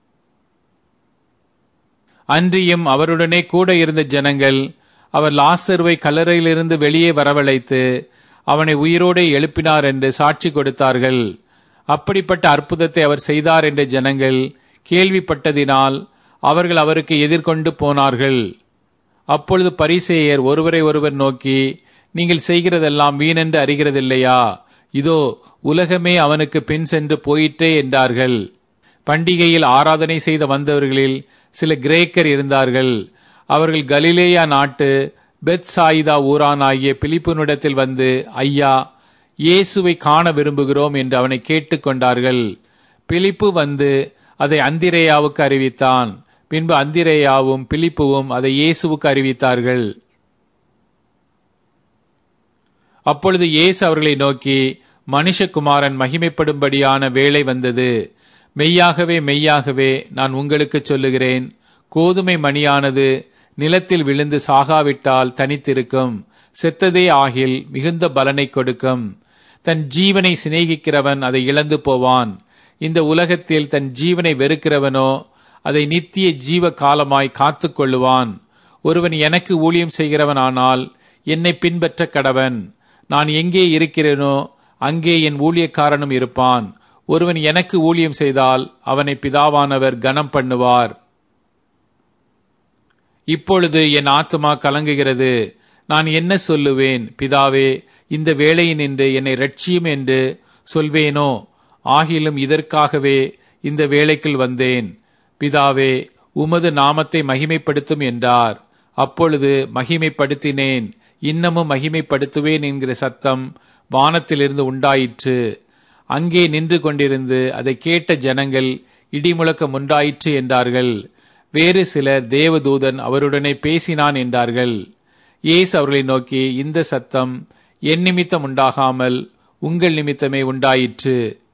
அன்றியும் அவருடனே கூட இருந்த ஜனங்கள் அவர் லாசருவை கல்லறையிலிருந்து வெளியே வரவழைத்து அவனை உயிரோடு எழுப்பினார் என்று சாட்சி கொடுத்தார்கள் அப்படிப்பட்ட அற்புதத்தை அவர் செய்தார் என்ற ஜனங்கள் கேள்விப்பட்டதினால் அவர்கள் அவருக்கு எதிர்கொண்டு போனார்கள் அப்பொழுது பரிசேயர் ஒருவரை ஒருவர் நோக்கி நீங்கள் செய்கிறதெல்லாம் வீணென்று அறிகிறதில்லையா இதோ உலகமே அவனுக்கு பின் சென்று போயிற்றே என்றார்கள் பண்டிகையில் ஆராதனை செய்த வந்தவர்களில் சில கிரேக்கர் இருந்தார்கள் அவர்கள் கலிலேயா நாட்டு பெத் சாயிதா ஊரானாகிய பிலிப்புனிடத்தில் வந்து ஐயா இயேசுவை காண விரும்புகிறோம் என்று அவனை கேட்டுக்கொண்டார்கள் பிலிப்பு வந்து அதை அந்திரேயாவுக்கு அறிவித்தான் பின்பு அந்திரேயாவும் பிலிப்புவும் அதை இயேசுவுக்கு அறிவித்தார்கள் அப்பொழுது இயேசு அவர்களை நோக்கி மனுஷகுமாரன் மகிமைப்படும்படியான வேலை வந்தது மெய்யாகவே மெய்யாகவே நான் உங்களுக்கு சொல்லுகிறேன் கோதுமை மணியானது நிலத்தில் விழுந்து சாகாவிட்டால் தனித்திருக்கும் செத்ததே ஆகில் மிகுந்த பலனை கொடுக்கும் தன் ஜீவனை சிநேகிக்கிறவன் அதை இழந்து போவான் இந்த உலகத்தில் தன் ஜீவனை வெறுக்கிறவனோ அதை நித்திய ஜீவ காலமாய் காத்து கொள்ளுவான் ஒருவன் எனக்கு ஊழியம் செய்கிறவனானால் என்னை பின்பற்ற கடவன் நான் எங்கே இருக்கிறேனோ அங்கே என் ஊழியக்காரனும் இருப்பான் ஒருவன் எனக்கு ஊழியம் செய்தால் அவனை பிதாவானவர் கனம் பண்ணுவார் இப்பொழுது என் ஆத்மா கலங்குகிறது நான் என்ன சொல்லுவேன் பிதாவே இந்த வேளையினின்று என்னை ரட்சியும் என்று சொல்வேனோ ஆகிலும் இதற்காகவே இந்த வேலைக்குள் வந்தேன் பிதாவே உமது நாமத்தை மகிமைப்படுத்தும் என்றார் அப்பொழுது மகிமைப்படுத்தினேன் இன்னமும் மகிமைப்படுத்துவேன் என்கிற சத்தம் வானத்திலிருந்து உண்டாயிற்று அங்கே நின்று கொண்டிருந்து அதை கேட்ட ஜனங்கள் இடிமுழக்கம் உண்டாயிற்று என்றார்கள் வேறு சிலர் தேவதூதன் அவருடனே பேசினான் என்றார்கள் இயேசு அவர்களை நோக்கி இந்த சத்தம் என் நிமித்தம் உண்டாகாமல் உங்கள் நிமித்தமே உண்டாயிற்று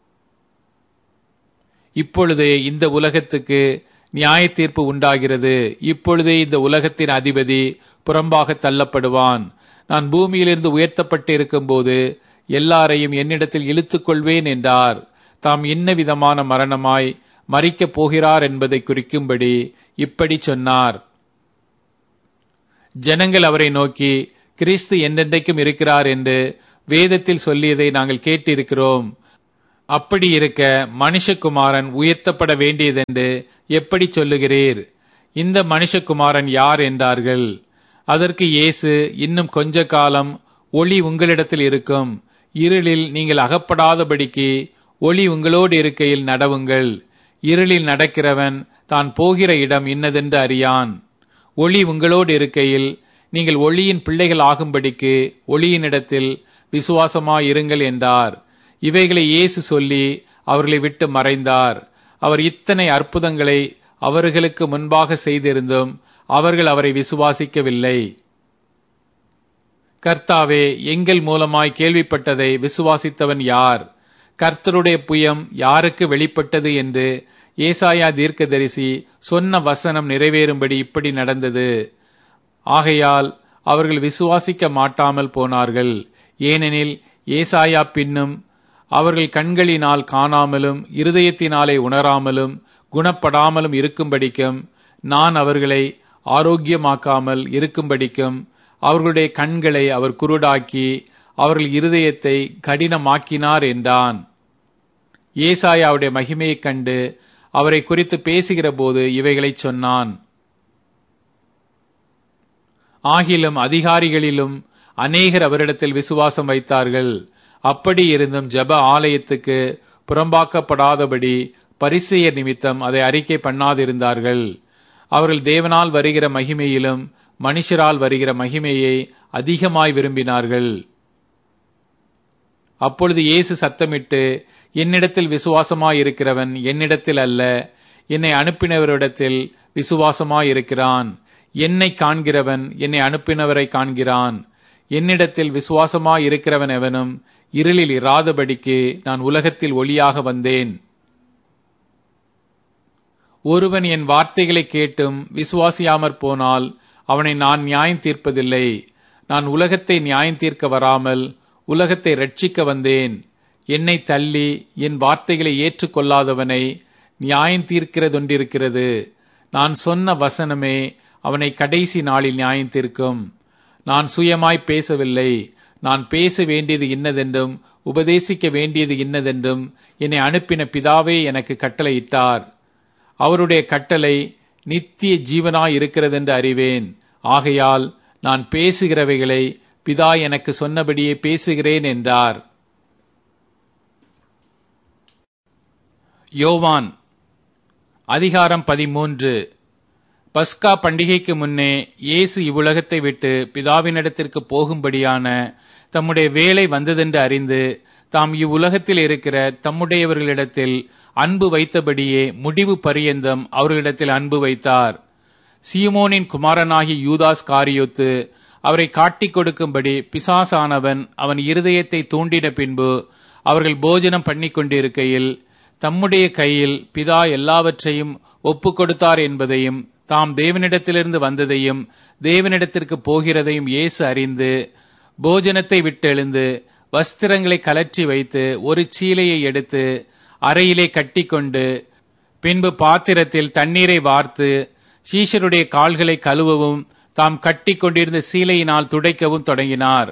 இப்பொழுதே இந்த உலகத்துக்கு நியாய தீர்ப்பு உண்டாகிறது இப்பொழுதே இந்த உலகத்தின் அதிபதி புறம்பாக தள்ளப்படுவான் நான் பூமியிலிருந்து உயர்த்தப்பட்டு இருக்கும்போது எல்லாரையும் என்னிடத்தில் இழுத்துக் கொள்வேன் என்றார் தாம் என்ன விதமான மரணமாய் மறிக்கப் போகிறார் என்பதை குறிக்கும்படி இப்படி சொன்னார் ஜனங்கள் அவரை நோக்கி கிறிஸ்து என்றென்றைக்கும் இருக்கிறார் என்று வேதத்தில் சொல்லியதை நாங்கள் கேட்டிருக்கிறோம் அப்படி இருக்க மனுஷகுமாரன் உயர்த்தப்பட வேண்டியதென்று எப்படி சொல்லுகிறீர் இந்த மனுஷகுமாரன் யார் என்றார்கள் அதற்கு இயேசு இன்னும் கொஞ்ச காலம் ஒளி உங்களிடத்தில் இருக்கும் இருளில் நீங்கள் அகப்படாதபடிக்கு ஒளி உங்களோடு இருக்கையில் நடவுங்கள் இருளில் நடக்கிறவன் தான் போகிற இடம் இன்னதென்று அறியான் ஒளி உங்களோடு இருக்கையில் நீங்கள் ஒளியின் பிள்ளைகள் ஆகும்படிக்கு ஒளியினிடத்தில் விசுவாசமாயிருங்கள் என்றார் இவைகளை இயேசு சொல்லி அவர்களை விட்டு மறைந்தார் அவர் இத்தனை அற்புதங்களை அவர்களுக்கு முன்பாக செய்திருந்தும் அவர்கள் அவரை விசுவாசிக்கவில்லை கர்த்தாவே எங்கள் மூலமாய் கேள்விப்பட்டதை விசுவாசித்தவன் யார் கர்த்தருடைய புயம் யாருக்கு வெளிப்பட்டது என்று ஏசாயா தீர்க்கதரிசி சொன்ன வசனம் நிறைவேறும்படி இப்படி நடந்தது ஆகையால் அவர்கள் விசுவாசிக்க மாட்டாமல் போனார்கள் ஏனெனில் ஏசாயா பின்னும் அவர்கள் கண்களினால் காணாமலும் இருதயத்தினாலே உணராமலும் குணப்படாமலும் இருக்கும்படிக்கும் நான் அவர்களை ஆரோக்கியமாக்காமல் இருக்கும்படிக்கும் அவர்களுடைய கண்களை அவர் குருடாக்கி அவர்கள் இருதயத்தை கடினமாக்கினார் என்றான் ஏசாயாவுடைய மகிமையைக் கண்டு அவரை குறித்து பேசுகிற போது இவைகளை சொன்னான் ஆகிலும் அதிகாரிகளிலும் அநேகர் அவரிடத்தில் விசுவாசம் வைத்தார்கள் அப்படி இருந்தும் ஜப ஆலயத்துக்கு புறம்பாக்கப்படாதபடி பரிசெயர் நிமித்தம் அதை அறிக்கை பண்ணாதிருந்தார்கள் அவர்கள் தேவனால் வருகிற மகிமையிலும் மனுஷரால் வருகிற மகிமையை அதிகமாய் விரும்பினார்கள் அப்பொழுது இயேசு சத்தமிட்டு என்னிடத்தில் விசுவாசமாயிருக்கிறவன் என்னிடத்தில் அல்ல என்னை அனுப்பினவரிடத்தில் விசுவாசமாயிருக்கிறான் என்னை காண்கிறவன் என்னை அனுப்பினவரை காண்கிறான் என்னிடத்தில் விசுவாசமாயிருக்கிறவன் எவனும் இருளில் இராதபடிக்கு நான் உலகத்தில் ஒளியாக வந்தேன் ஒருவன் என் வார்த்தைகளை கேட்டும் விசுவாசியாமற் போனால் அவனை நான் நியாயம் தீர்ப்பதில்லை நான் உலகத்தை நியாயம் தீர்க்க வராமல் உலகத்தை ரட்சிக்க வந்தேன் என்னை தள்ளி என் வார்த்தைகளை ஏற்றுக்கொள்ளாதவனை நியாயம் தீர்க்கிறதொன்றிருக்கிறது நான் சொன்ன வசனமே அவனை கடைசி நாளில் நியாயம் தீர்க்கும் நான் சுயமாய் பேசவில்லை நான் பேச வேண்டியது இன்னதென்றும் உபதேசிக்க வேண்டியது இன்னதென்றும் என்னை அனுப்பின பிதாவே எனக்கு கட்டளையிட்டார் அவருடைய கட்டளை நித்திய ஜீவனாய் இருக்கிறதென்று அறிவேன் ஆகையால் நான் பேசுகிறவைகளை பிதா எனக்கு சொன்னபடியே பேசுகிறேன் என்றார் யோவான் அதிகாரம் பதிமூன்று பஸ்கா பண்டிகைக்கு முன்னே இயேசு இவ்வுலகத்தை விட்டு பிதாவினிடத்திற்கு போகும்படியான தம்முடைய வேலை வந்ததென்று அறிந்து தாம் இவ்வுலகத்தில் இருக்கிற தம்முடையவர்களிடத்தில் அன்பு வைத்தபடியே முடிவு பரியந்தம் அவர்களிடத்தில் அன்பு வைத்தார் சீமோனின் குமாரனாகி யூதாஸ் காரியோத்து அவரை காட்டிக் கொடுக்கும்படி பிசாசானவன் அவன் இருதயத்தை தூண்டின பின்பு அவர்கள் போஜனம் பண்ணி கொண்டிருக்கையில் தம்முடைய கையில் பிதா எல்லாவற்றையும் ஒப்பு கொடுத்தார் என்பதையும் தாம் தேவனிடத்திலிருந்து வந்ததையும் தேவனிடத்திற்கு போகிறதையும் இயேசு அறிந்து போஜனத்தை விட்டெழுந்து வஸ்திரங்களை கலற்றி வைத்து ஒரு சீலையை எடுத்து அறையிலே கட்டிக்கொண்டு பின்பு பாத்திரத்தில் தண்ணீரை வார்த்து சீஷருடைய கால்களை கழுவவும் தாம் கட்டி கொண்டிருந்த சீலையினால் துடைக்கவும் தொடங்கினார்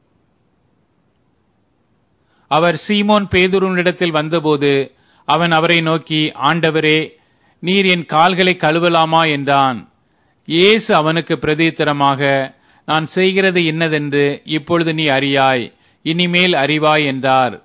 அவர் சீமோன் பேதுருனிடத்தில் வந்தபோது அவன் அவரை நோக்கி ஆண்டவரே நீர் என் கால்களை கழுவலாமா என்றான் இயேசு அவனுக்கு பிரதித்திரமாக நான் செய்கிறது இன்னதென்று இப்பொழுது நீ அறியாய் இனிமேல் அறிவாய் என்றார்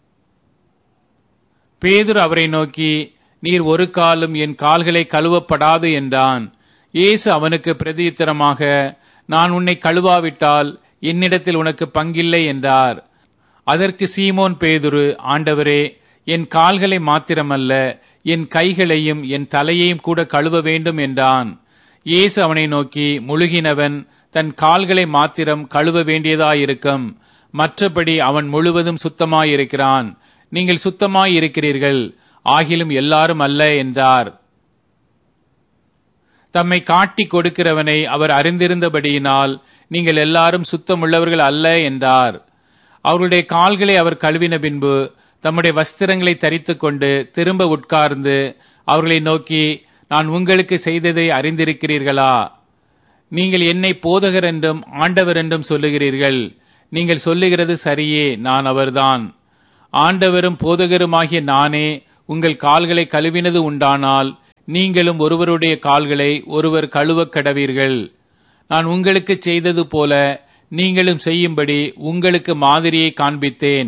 பேதுரு அவரை நோக்கி நீர் ஒரு காலும் என் கால்களை கழுவப்படாது என்றான் இயேசு அவனுக்கு பிரதியுத்தரமாக நான் உன்னை கழுவாவிட்டால் என்னிடத்தில் உனக்கு பங்கில்லை என்றார் அதற்கு சீமோன் பேதுரு ஆண்டவரே என் கால்களை மாத்திரமல்ல என் கைகளையும் என் தலையையும் கூட கழுவ வேண்டும் என்றான் இயேசு அவனை நோக்கி முழுகினவன் தன் கால்களை மாத்திரம் கழுவ வேண்டியதாயிருக்கும் மற்றபடி அவன் முழுவதும் சுத்தமாயிருக்கிறான் நீங்கள் சுத்தமாயிருக்கிறீர்கள் ஆகிலும் எல்லாரும் அல்ல என்றார் தம்மை காட்டி கொடுக்கிறவனை அவர் அறிந்திருந்தபடியினால் நீங்கள் எல்லாரும் சுத்தமுள்ளவர்கள் அல்ல என்றார் அவருடைய கால்களை அவர் கழுவின பின்பு தம்முடைய வஸ்திரங்களை தரித்துக் கொண்டு திரும்ப உட்கார்ந்து அவர்களை நோக்கி நான் உங்களுக்கு செய்ததை அறிந்திருக்கிறீர்களா நீங்கள் என்னை போதகர் என்றும் ஆண்டவர் என்றும் சொல்லுகிறீர்கள் நீங்கள் சொல்லுகிறது சரியே நான் அவர்தான் ஆண்டவரும் போதகருமாகிய நானே உங்கள் கால்களை கழுவினது உண்டானால் நீங்களும் ஒருவருடைய கால்களை ஒருவர் கழுவக் கடவீர்கள் நான் உங்களுக்கு செய்தது போல நீங்களும் செய்யும்படி உங்களுக்கு மாதிரியை காண்பித்தேன்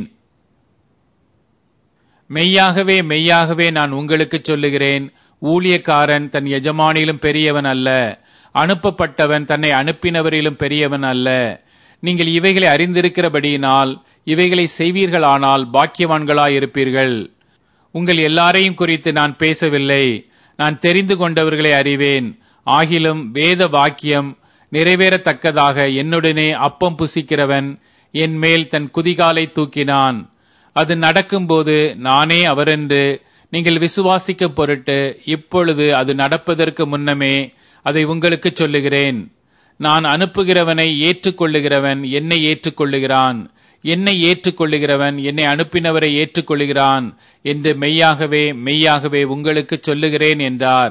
மெய்யாகவே மெய்யாகவே நான் உங்களுக்கு சொல்லுகிறேன் ஊழியக்காரன் தன் எஜமானிலும் பெரியவன் அல்ல அனுப்பப்பட்டவன் தன்னை அனுப்பினவரிலும் பெரியவன் அல்ல நீங்கள் இவைகளை அறிந்திருக்கிறபடியினால் இவைகளை செய்வீர்களானால் பாக்கியவான்களாயிருப்பீர்கள் உங்கள் எல்லாரையும் குறித்து நான் பேசவில்லை நான் தெரிந்து கொண்டவர்களை அறிவேன் ஆகிலும் வேத வாக்கியம் நிறைவேறத்தக்கதாக என்னுடனே அப்பம் புசிக்கிறவன் என் மேல் தன் குதிகாலை தூக்கினான் அது நடக்கும்போது நானே அவரென்று நீங்கள் விசுவாசிக்க பொருட்டு இப்பொழுது அது நடப்பதற்கு முன்னமே அதை உங்களுக்கு சொல்லுகிறேன் நான் அனுப்புகிறவனை ஏற்றுக்கொள்ளுகிறவன் என்னை ஏற்றுக்கொள்ளுகிறான் என்னை ஏற்றுக்கொள்ளுகிறவன் என்னை அனுப்பினவரை ஏற்றுக்கொள்ளுகிறான் என்று மெய்யாகவே மெய்யாகவே உங்களுக்கு சொல்லுகிறேன் என்றார்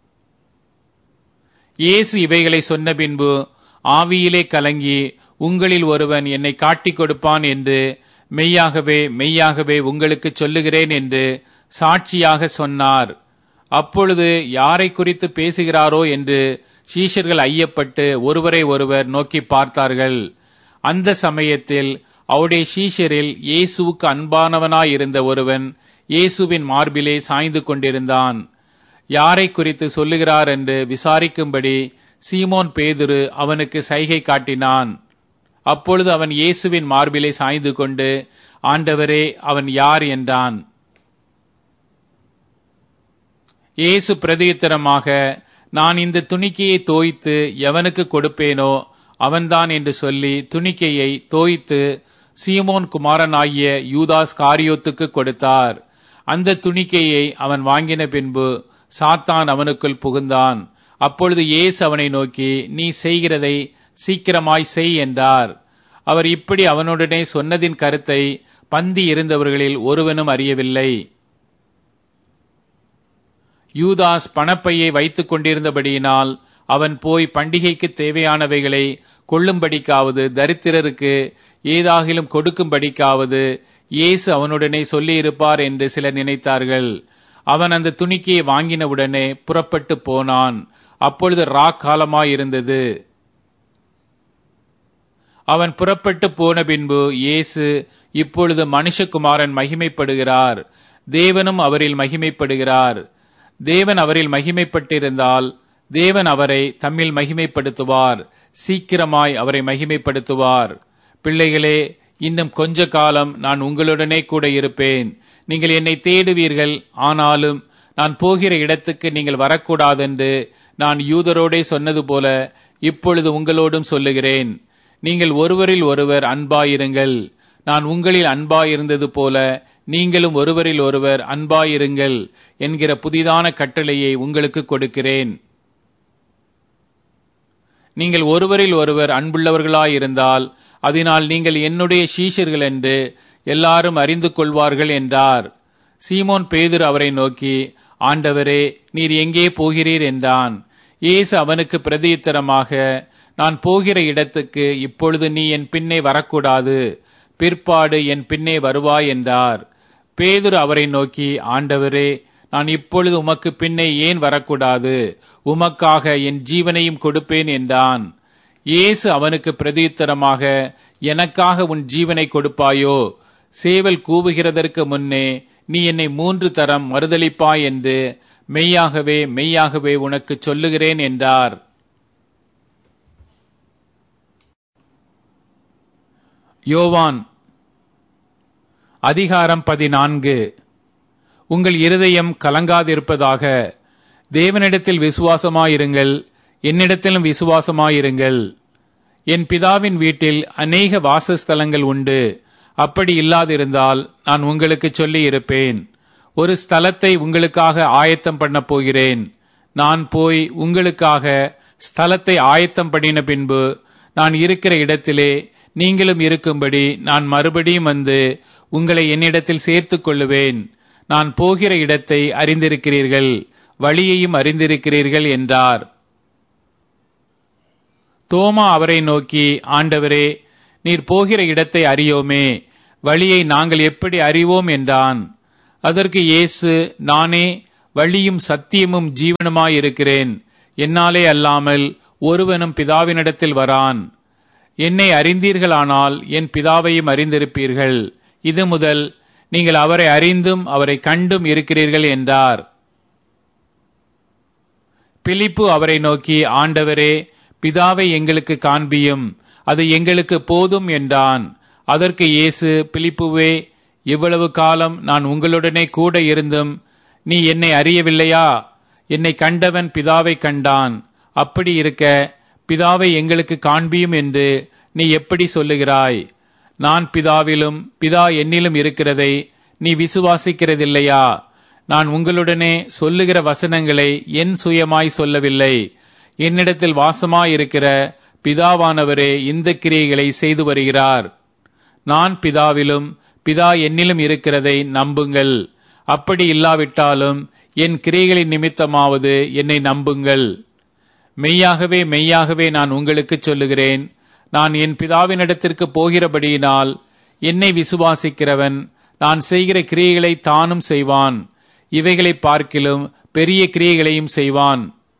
இயேசு இவைகளை சொன்ன பின்பு ஆவியிலே கலங்கி உங்களில் ஒருவன் என்னை காட்டிக் கொடுப்பான் என்று மெய்யாகவே மெய்யாகவே உங்களுக்கு சொல்லுகிறேன் என்று சாட்சியாக சொன்னார் அப்பொழுது யாரை குறித்து பேசுகிறாரோ என்று சீஷர்கள் ஐயப்பட்டு ஒருவரை ஒருவர் நோக்கி பார்த்தார்கள் அந்த சமயத்தில் அவருடைய சீஷரில் இயேசுவுக்கு அன்பானவனாயிருந்த ஒருவன் இயேசுவின் மார்பிலே சாய்ந்து கொண்டிருந்தான் யாரை குறித்து சொல்லுகிறார் என்று விசாரிக்கும்படி சீமோன் பேதுரு அவனுக்கு சைகை காட்டினான் அப்பொழுது அவன் இயேசுவின் மார்பிலே சாய்ந்து கொண்டு ஆண்டவரே அவன் யார் என்றான் இயேசு பிரதியுத்தரமாக நான் இந்த துணிக்கையை தோய்த்து எவனுக்கு கொடுப்பேனோ அவன்தான் என்று சொல்லி துணிக்கையை தோய்த்து சீமோன் குமாரனாகிய யூதாஸ் காரியோத்துக்கு கொடுத்தார் அந்த துணிக்கையை அவன் வாங்கின பின்பு சாத்தான் அவனுக்குள் புகுந்தான் அப்பொழுது இயேசு அவனை நோக்கி நீ செய்கிறதை சீக்கிரமாய் செய் என்றார் அவர் இப்படி அவனுடனே சொன்னதின் கருத்தை பந்தி இருந்தவர்களில் ஒருவனும் அறியவில்லை யூதாஸ் பணப்பையை வைத்துக் கொண்டிருந்தபடியினால் அவன் போய் பண்டிகைக்கு தேவையானவைகளை கொள்ளும்படிக்காவது தரித்திரருக்கு ஏதாகிலும் கொடுக்கும்படிக்காவது இயேசு அவனுடனே சொல்லியிருப்பார் என்று சிலர் நினைத்தார்கள் அவன் அந்த துணிக்கையை வாங்கினவுடனே புறப்பட்டு போனான் அப்பொழுது ரா காலமாயிருந்தது அவன் புறப்பட்டு போன பின்பு இயேசு இப்பொழுது மனுஷகுமாரன் மகிமைப்படுகிறார் தேவனும் அவரில் மகிமைப்படுகிறார் தேவன் அவரில் மகிமைப்பட்டிருந்தால் தேவன் அவரை தம்மில் மகிமைப்படுத்துவார் சீக்கிரமாய் அவரை மகிமைப்படுத்துவார் பிள்ளைகளே இன்னும் கொஞ்ச காலம் நான் உங்களுடனே கூட இருப்பேன் நீங்கள் என்னை தேடுவீர்கள் ஆனாலும் நான் போகிற இடத்துக்கு நீங்கள் வரக்கூடாதென்று நான் யூதரோடே சொன்னது போல இப்பொழுது உங்களோடும் சொல்லுகிறேன் நீங்கள் ஒருவரில் ஒருவர் அன்பாயிருங்கள் நான் உங்களில் அன்பாயிருந்தது போல நீங்களும் ஒருவரில் ஒருவர் அன்பாயிருங்கள் என்கிற புதிதான கட்டளையை உங்களுக்கு கொடுக்கிறேன் நீங்கள் ஒருவரில் ஒருவர் அன்புள்ளவர்களாயிருந்தால் அதனால் நீங்கள் என்னுடைய சீஷர்கள் என்று எல்லாரும் அறிந்து கொள்வார்கள் என்றார் சீமோன் பேதுரு அவரை நோக்கி ஆண்டவரே நீர் எங்கே போகிறீர் என்றான் இயேசு அவனுக்கு பிரதியுத்தரமாக நான் போகிற இடத்துக்கு இப்பொழுது நீ என் பின்னே வரக்கூடாது பிற்பாடு என் பின்னே வருவாய் என்றார் பேதுரு அவரை நோக்கி ஆண்டவரே நான் இப்பொழுது உமக்கு பின்னே ஏன் வரக்கூடாது உமக்காக என் ஜீவனையும் கொடுப்பேன் என்றான் இயேசு அவனுக்கு பிரதியுத்தரமாக எனக்காக உன் ஜீவனை கொடுப்பாயோ சேவல் கூவுகிறதற்கு முன்னே நீ என்னை மூன்று தரம் மறுதளிப்பாய் என்று மெய்யாகவே மெய்யாகவே உனக்கு சொல்லுகிறேன் என்றார் யோவான் அதிகாரம் பதினான்கு உங்கள் இருதயம் கலங்காதிருப்பதாக தேவனிடத்தில் விசுவாசமாயிருங்கள் என்னிடத்திலும் விசுவாசமாயிருங்கள் என் பிதாவின் வீட்டில் அநேக வாசஸ்தலங்கள் உண்டு அப்படி இல்லாதிருந்தால் நான் உங்களுக்கு சொல்லி இருப்பேன் ஒரு ஸ்தலத்தை உங்களுக்காக ஆயத்தம் பண்ண போகிறேன் நான் போய் உங்களுக்காக ஸ்தலத்தை ஆயத்தம் பண்ணின பின்பு நான் இருக்கிற இடத்திலே நீங்களும் இருக்கும்படி நான் மறுபடியும் வந்து உங்களை என்னிடத்தில் சேர்த்துக் கொள்ளுவேன் நான் போகிற இடத்தை அறிந்திருக்கிறீர்கள் வழியையும் அறிந்திருக்கிறீர்கள் என்றார் தோமா அவரை நோக்கி ஆண்டவரே நீர் போகிற இடத்தை அறியோமே வழியை நாங்கள் எப்படி அறிவோம் என்றான் அதற்கு இயேசு நானே வழியும் சத்தியமும் ஜீவனுமாயிருக்கிறேன் என்னாலே அல்லாமல் ஒருவனும் பிதாவினிடத்தில் வரான் என்னை அறிந்தீர்களானால் என் பிதாவையும் அறிந்திருப்பீர்கள் இது முதல் நீங்கள் அவரை அறிந்தும் அவரை கண்டும் இருக்கிறீர்கள் என்றார் பிலிப்பு அவரை நோக்கி ஆண்டவரே பிதாவை எங்களுக்கு காண்பியும் அது எங்களுக்கு போதும் என்றான் அதற்கு இயேசு பிலிப்புவே இவ்வளவு காலம் நான் உங்களுடனே கூட இருந்தும் நீ என்னை அறியவில்லையா என்னை கண்டவன் பிதாவை கண்டான் அப்படி இருக்க பிதாவை எங்களுக்கு காண்பியும் என்று நீ எப்படி சொல்லுகிறாய் நான் பிதாவிலும் பிதா என்னிலும் இருக்கிறதை நீ விசுவாசிக்கிறதில்லையா நான் உங்களுடனே சொல்லுகிற வசனங்களை என் சுயமாய் சொல்லவில்லை என்னிடத்தில் வாசமாயிருக்கிற பிதாவானவரே இந்த கிரியைகளை செய்து வருகிறார் நான் பிதாவிலும் பிதா என்னிலும் இருக்கிறதை நம்புங்கள் அப்படி இல்லாவிட்டாலும் என் கிரியைகளின் நிமித்தமாவது என்னை நம்புங்கள் மெய்யாகவே மெய்யாகவே நான் உங்களுக்கு சொல்லுகிறேன் நான் என் பிதாவினிடத்திற்கு போகிறபடியினால் என்னை விசுவாசிக்கிறவன் நான் செய்கிற கிரியைகளை தானும் செய்வான் இவைகளை பார்க்கிலும் பெரிய கிரியைகளையும் செய்வான்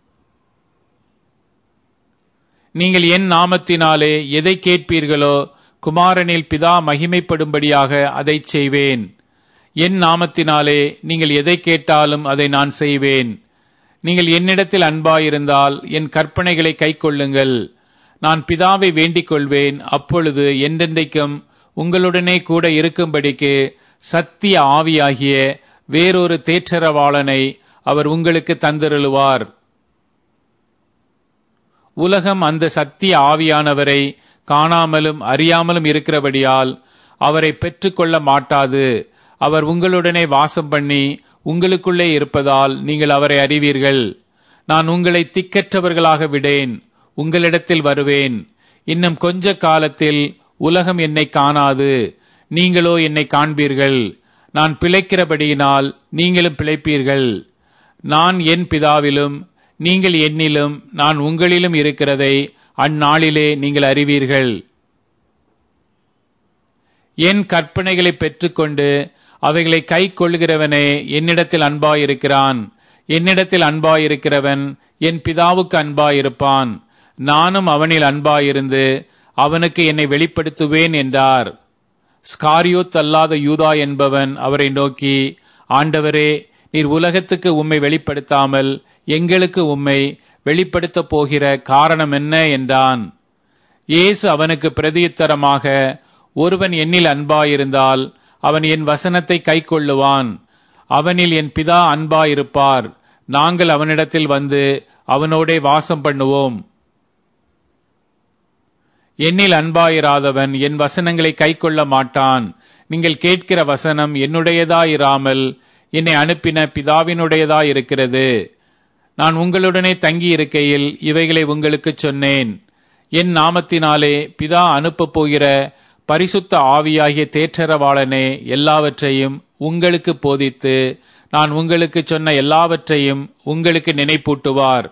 நீங்கள் என் நாமத்தினாலே எதை கேட்பீர்களோ குமாரனில் பிதா மகிமைப்படும்படியாக அதை செய்வேன் என் நாமத்தினாலே நீங்கள் எதை கேட்டாலும் அதை நான் செய்வேன் நீங்கள் என்னிடத்தில் அன்பாயிருந்தால் என் கற்பனைகளை கைக்கொள்ளுங்கள் நான் பிதாவை வேண்டிக் கொள்வேன் அப்பொழுது என்றென்றைக்கும் உங்களுடனே கூட இருக்கும்படிக்கு சத்திய ஆவியாகிய வேறொரு தேற்றரவாளனை அவர் உங்களுக்கு தந்தருளுவார் உலகம் அந்த சத்திய ஆவியானவரை காணாமலும் அறியாமலும் இருக்கிறபடியால் அவரை பெற்றுக்கொள்ள மாட்டாது அவர் உங்களுடனே வாசம் பண்ணி உங்களுக்குள்ளே இருப்பதால் நீங்கள் அவரை அறிவீர்கள் நான் உங்களை திக்கற்றவர்களாக விடேன் உங்களிடத்தில் வருவேன் இன்னும் கொஞ்ச காலத்தில் உலகம் என்னை காணாது நீங்களோ என்னை காண்பீர்கள் நான் பிழைக்கிறபடியினால் நீங்களும் பிழைப்பீர்கள் நான் என் பிதாவிலும் நீங்கள் என்னிலும் நான் உங்களிலும் இருக்கிறதை அந்நாளிலே நீங்கள் அறிவீர்கள் என் கற்பனைகளை பெற்றுக்கொண்டு அவைகளை கை கொள்கிறவனே என்னிடத்தில் அன்பாயிருக்கிறான் என்னிடத்தில் அன்பாயிருக்கிறவன் என் பிதாவுக்கு அன்பாயிருப்பான் நானும் அவனில் அன்பாயிருந்து அவனுக்கு என்னை வெளிப்படுத்துவேன் என்றார் ஸ்காரியோத் அல்லாத யூதா என்பவன் அவரை நோக்கி ஆண்டவரே நீர் உலகத்துக்கு உம்மை வெளிப்படுத்தாமல் எங்களுக்கு உம்மை வெளிப்படுத்தப் போகிற காரணம் என்ன என்றான் இயேசு அவனுக்கு பிரதியுத்தரமாக ஒருவன் என்னில் அன்பாயிருந்தால் அவன் என் வசனத்தை கைக்கொள்ளுவான் அவனில் என் பிதா அன்பாயிருப்பார் நாங்கள் அவனிடத்தில் வந்து அவனோடே வாசம் பண்ணுவோம் என்னில் அன்பாயிராதவன் என் வசனங்களை கைக்கொள்ள மாட்டான் நீங்கள் கேட்கிற வசனம் என்னுடையதாயிராமல் என்னை அனுப்பின பிதாவினுடையதாயிருக்கிறது நான் உங்களுடனே தங்கி இருக்கையில் இவைகளை உங்களுக்கு சொன்னேன் என் நாமத்தினாலே பிதா அனுப்பப் போகிற பரிசுத்த ஆவியாகிய தேற்றரவாளனே எல்லாவற்றையும் உங்களுக்கு போதித்து நான் உங்களுக்கு சொன்ன எல்லாவற்றையும் உங்களுக்கு நினைப்பூட்டுவார்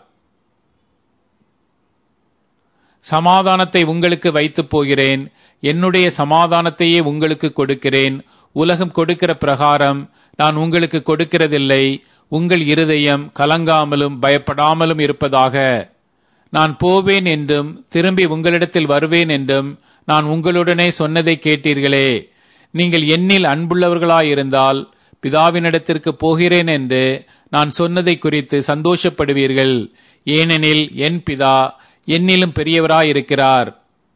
சமாதானத்தை உங்களுக்கு வைத்துப் போகிறேன் என்னுடைய சமாதானத்தையே உங்களுக்கு கொடுக்கிறேன் உலகம் கொடுக்கிற பிரகாரம் நான் உங்களுக்கு கொடுக்கிறதில்லை உங்கள் இருதயம் கலங்காமலும் பயப்படாமலும் இருப்பதாக நான் போவேன் என்றும் திரும்பி உங்களிடத்தில் வருவேன் என்றும் நான் உங்களுடனே சொன்னதை கேட்டீர்களே நீங்கள் என்னில் அன்புள்ளவர்களாயிருந்தால் பிதாவினிடத்திற்கு போகிறேன் என்று நான் சொன்னதை குறித்து சந்தோஷப்படுவீர்கள் ஏனெனில் என் பிதா என்னிலும் பெரியவராயிருக்கிறார்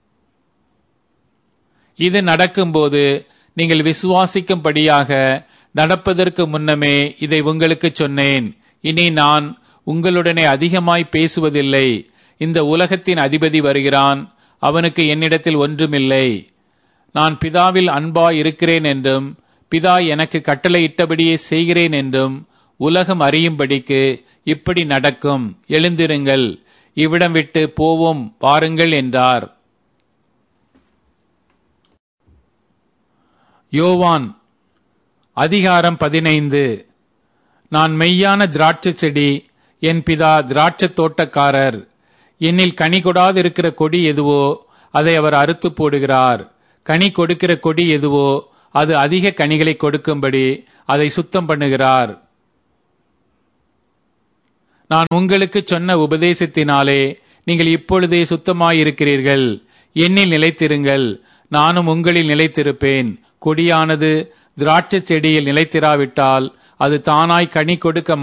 இது நடக்கும்போது நீங்கள் விசுவாசிக்கும்படியாக நடப்பதற்கு முன்னமே இதை உங்களுக்கு சொன்னேன் இனி நான் உங்களுடனே அதிகமாய் பேசுவதில்லை இந்த உலகத்தின் அதிபதி வருகிறான் அவனுக்கு என்னிடத்தில் ஒன்றுமில்லை நான் பிதாவில் அன்பாய் இருக்கிறேன் என்றும் பிதா எனக்கு கட்டளையிட்டபடியே செய்கிறேன் என்றும் உலகம் அறியும்படிக்கு இப்படி நடக்கும் எழுந்திருங்கள் இவ்விடம் விட்டு போவோம் பாருங்கள் என்றார் யோவான் அதிகாரம் பதினைந்து நான் மெய்யான திராட்சை செடி என் பிதா திராட்சை தோட்டக்காரர் என்னில் கனி கொடாதிருக்கிற கொடி எதுவோ அதை அவர் அறுத்து போடுகிறார் கனி கொடுக்கிற கொடி எதுவோ அது அதிக கனிகளை கொடுக்கும்படி அதை சுத்தம் பண்ணுகிறார் நான் உங்களுக்கு சொன்ன உபதேசத்தினாலே நீங்கள் இப்பொழுதே சுத்தமாயிருக்கிறீர்கள் என்னில் நிலைத்திருங்கள் நானும் உங்களில் நிலைத்திருப்பேன் கொடியானது திராட்சை செடியில் நிலைத்திராவிட்டால் அது தானாய் கனி கொடுக்க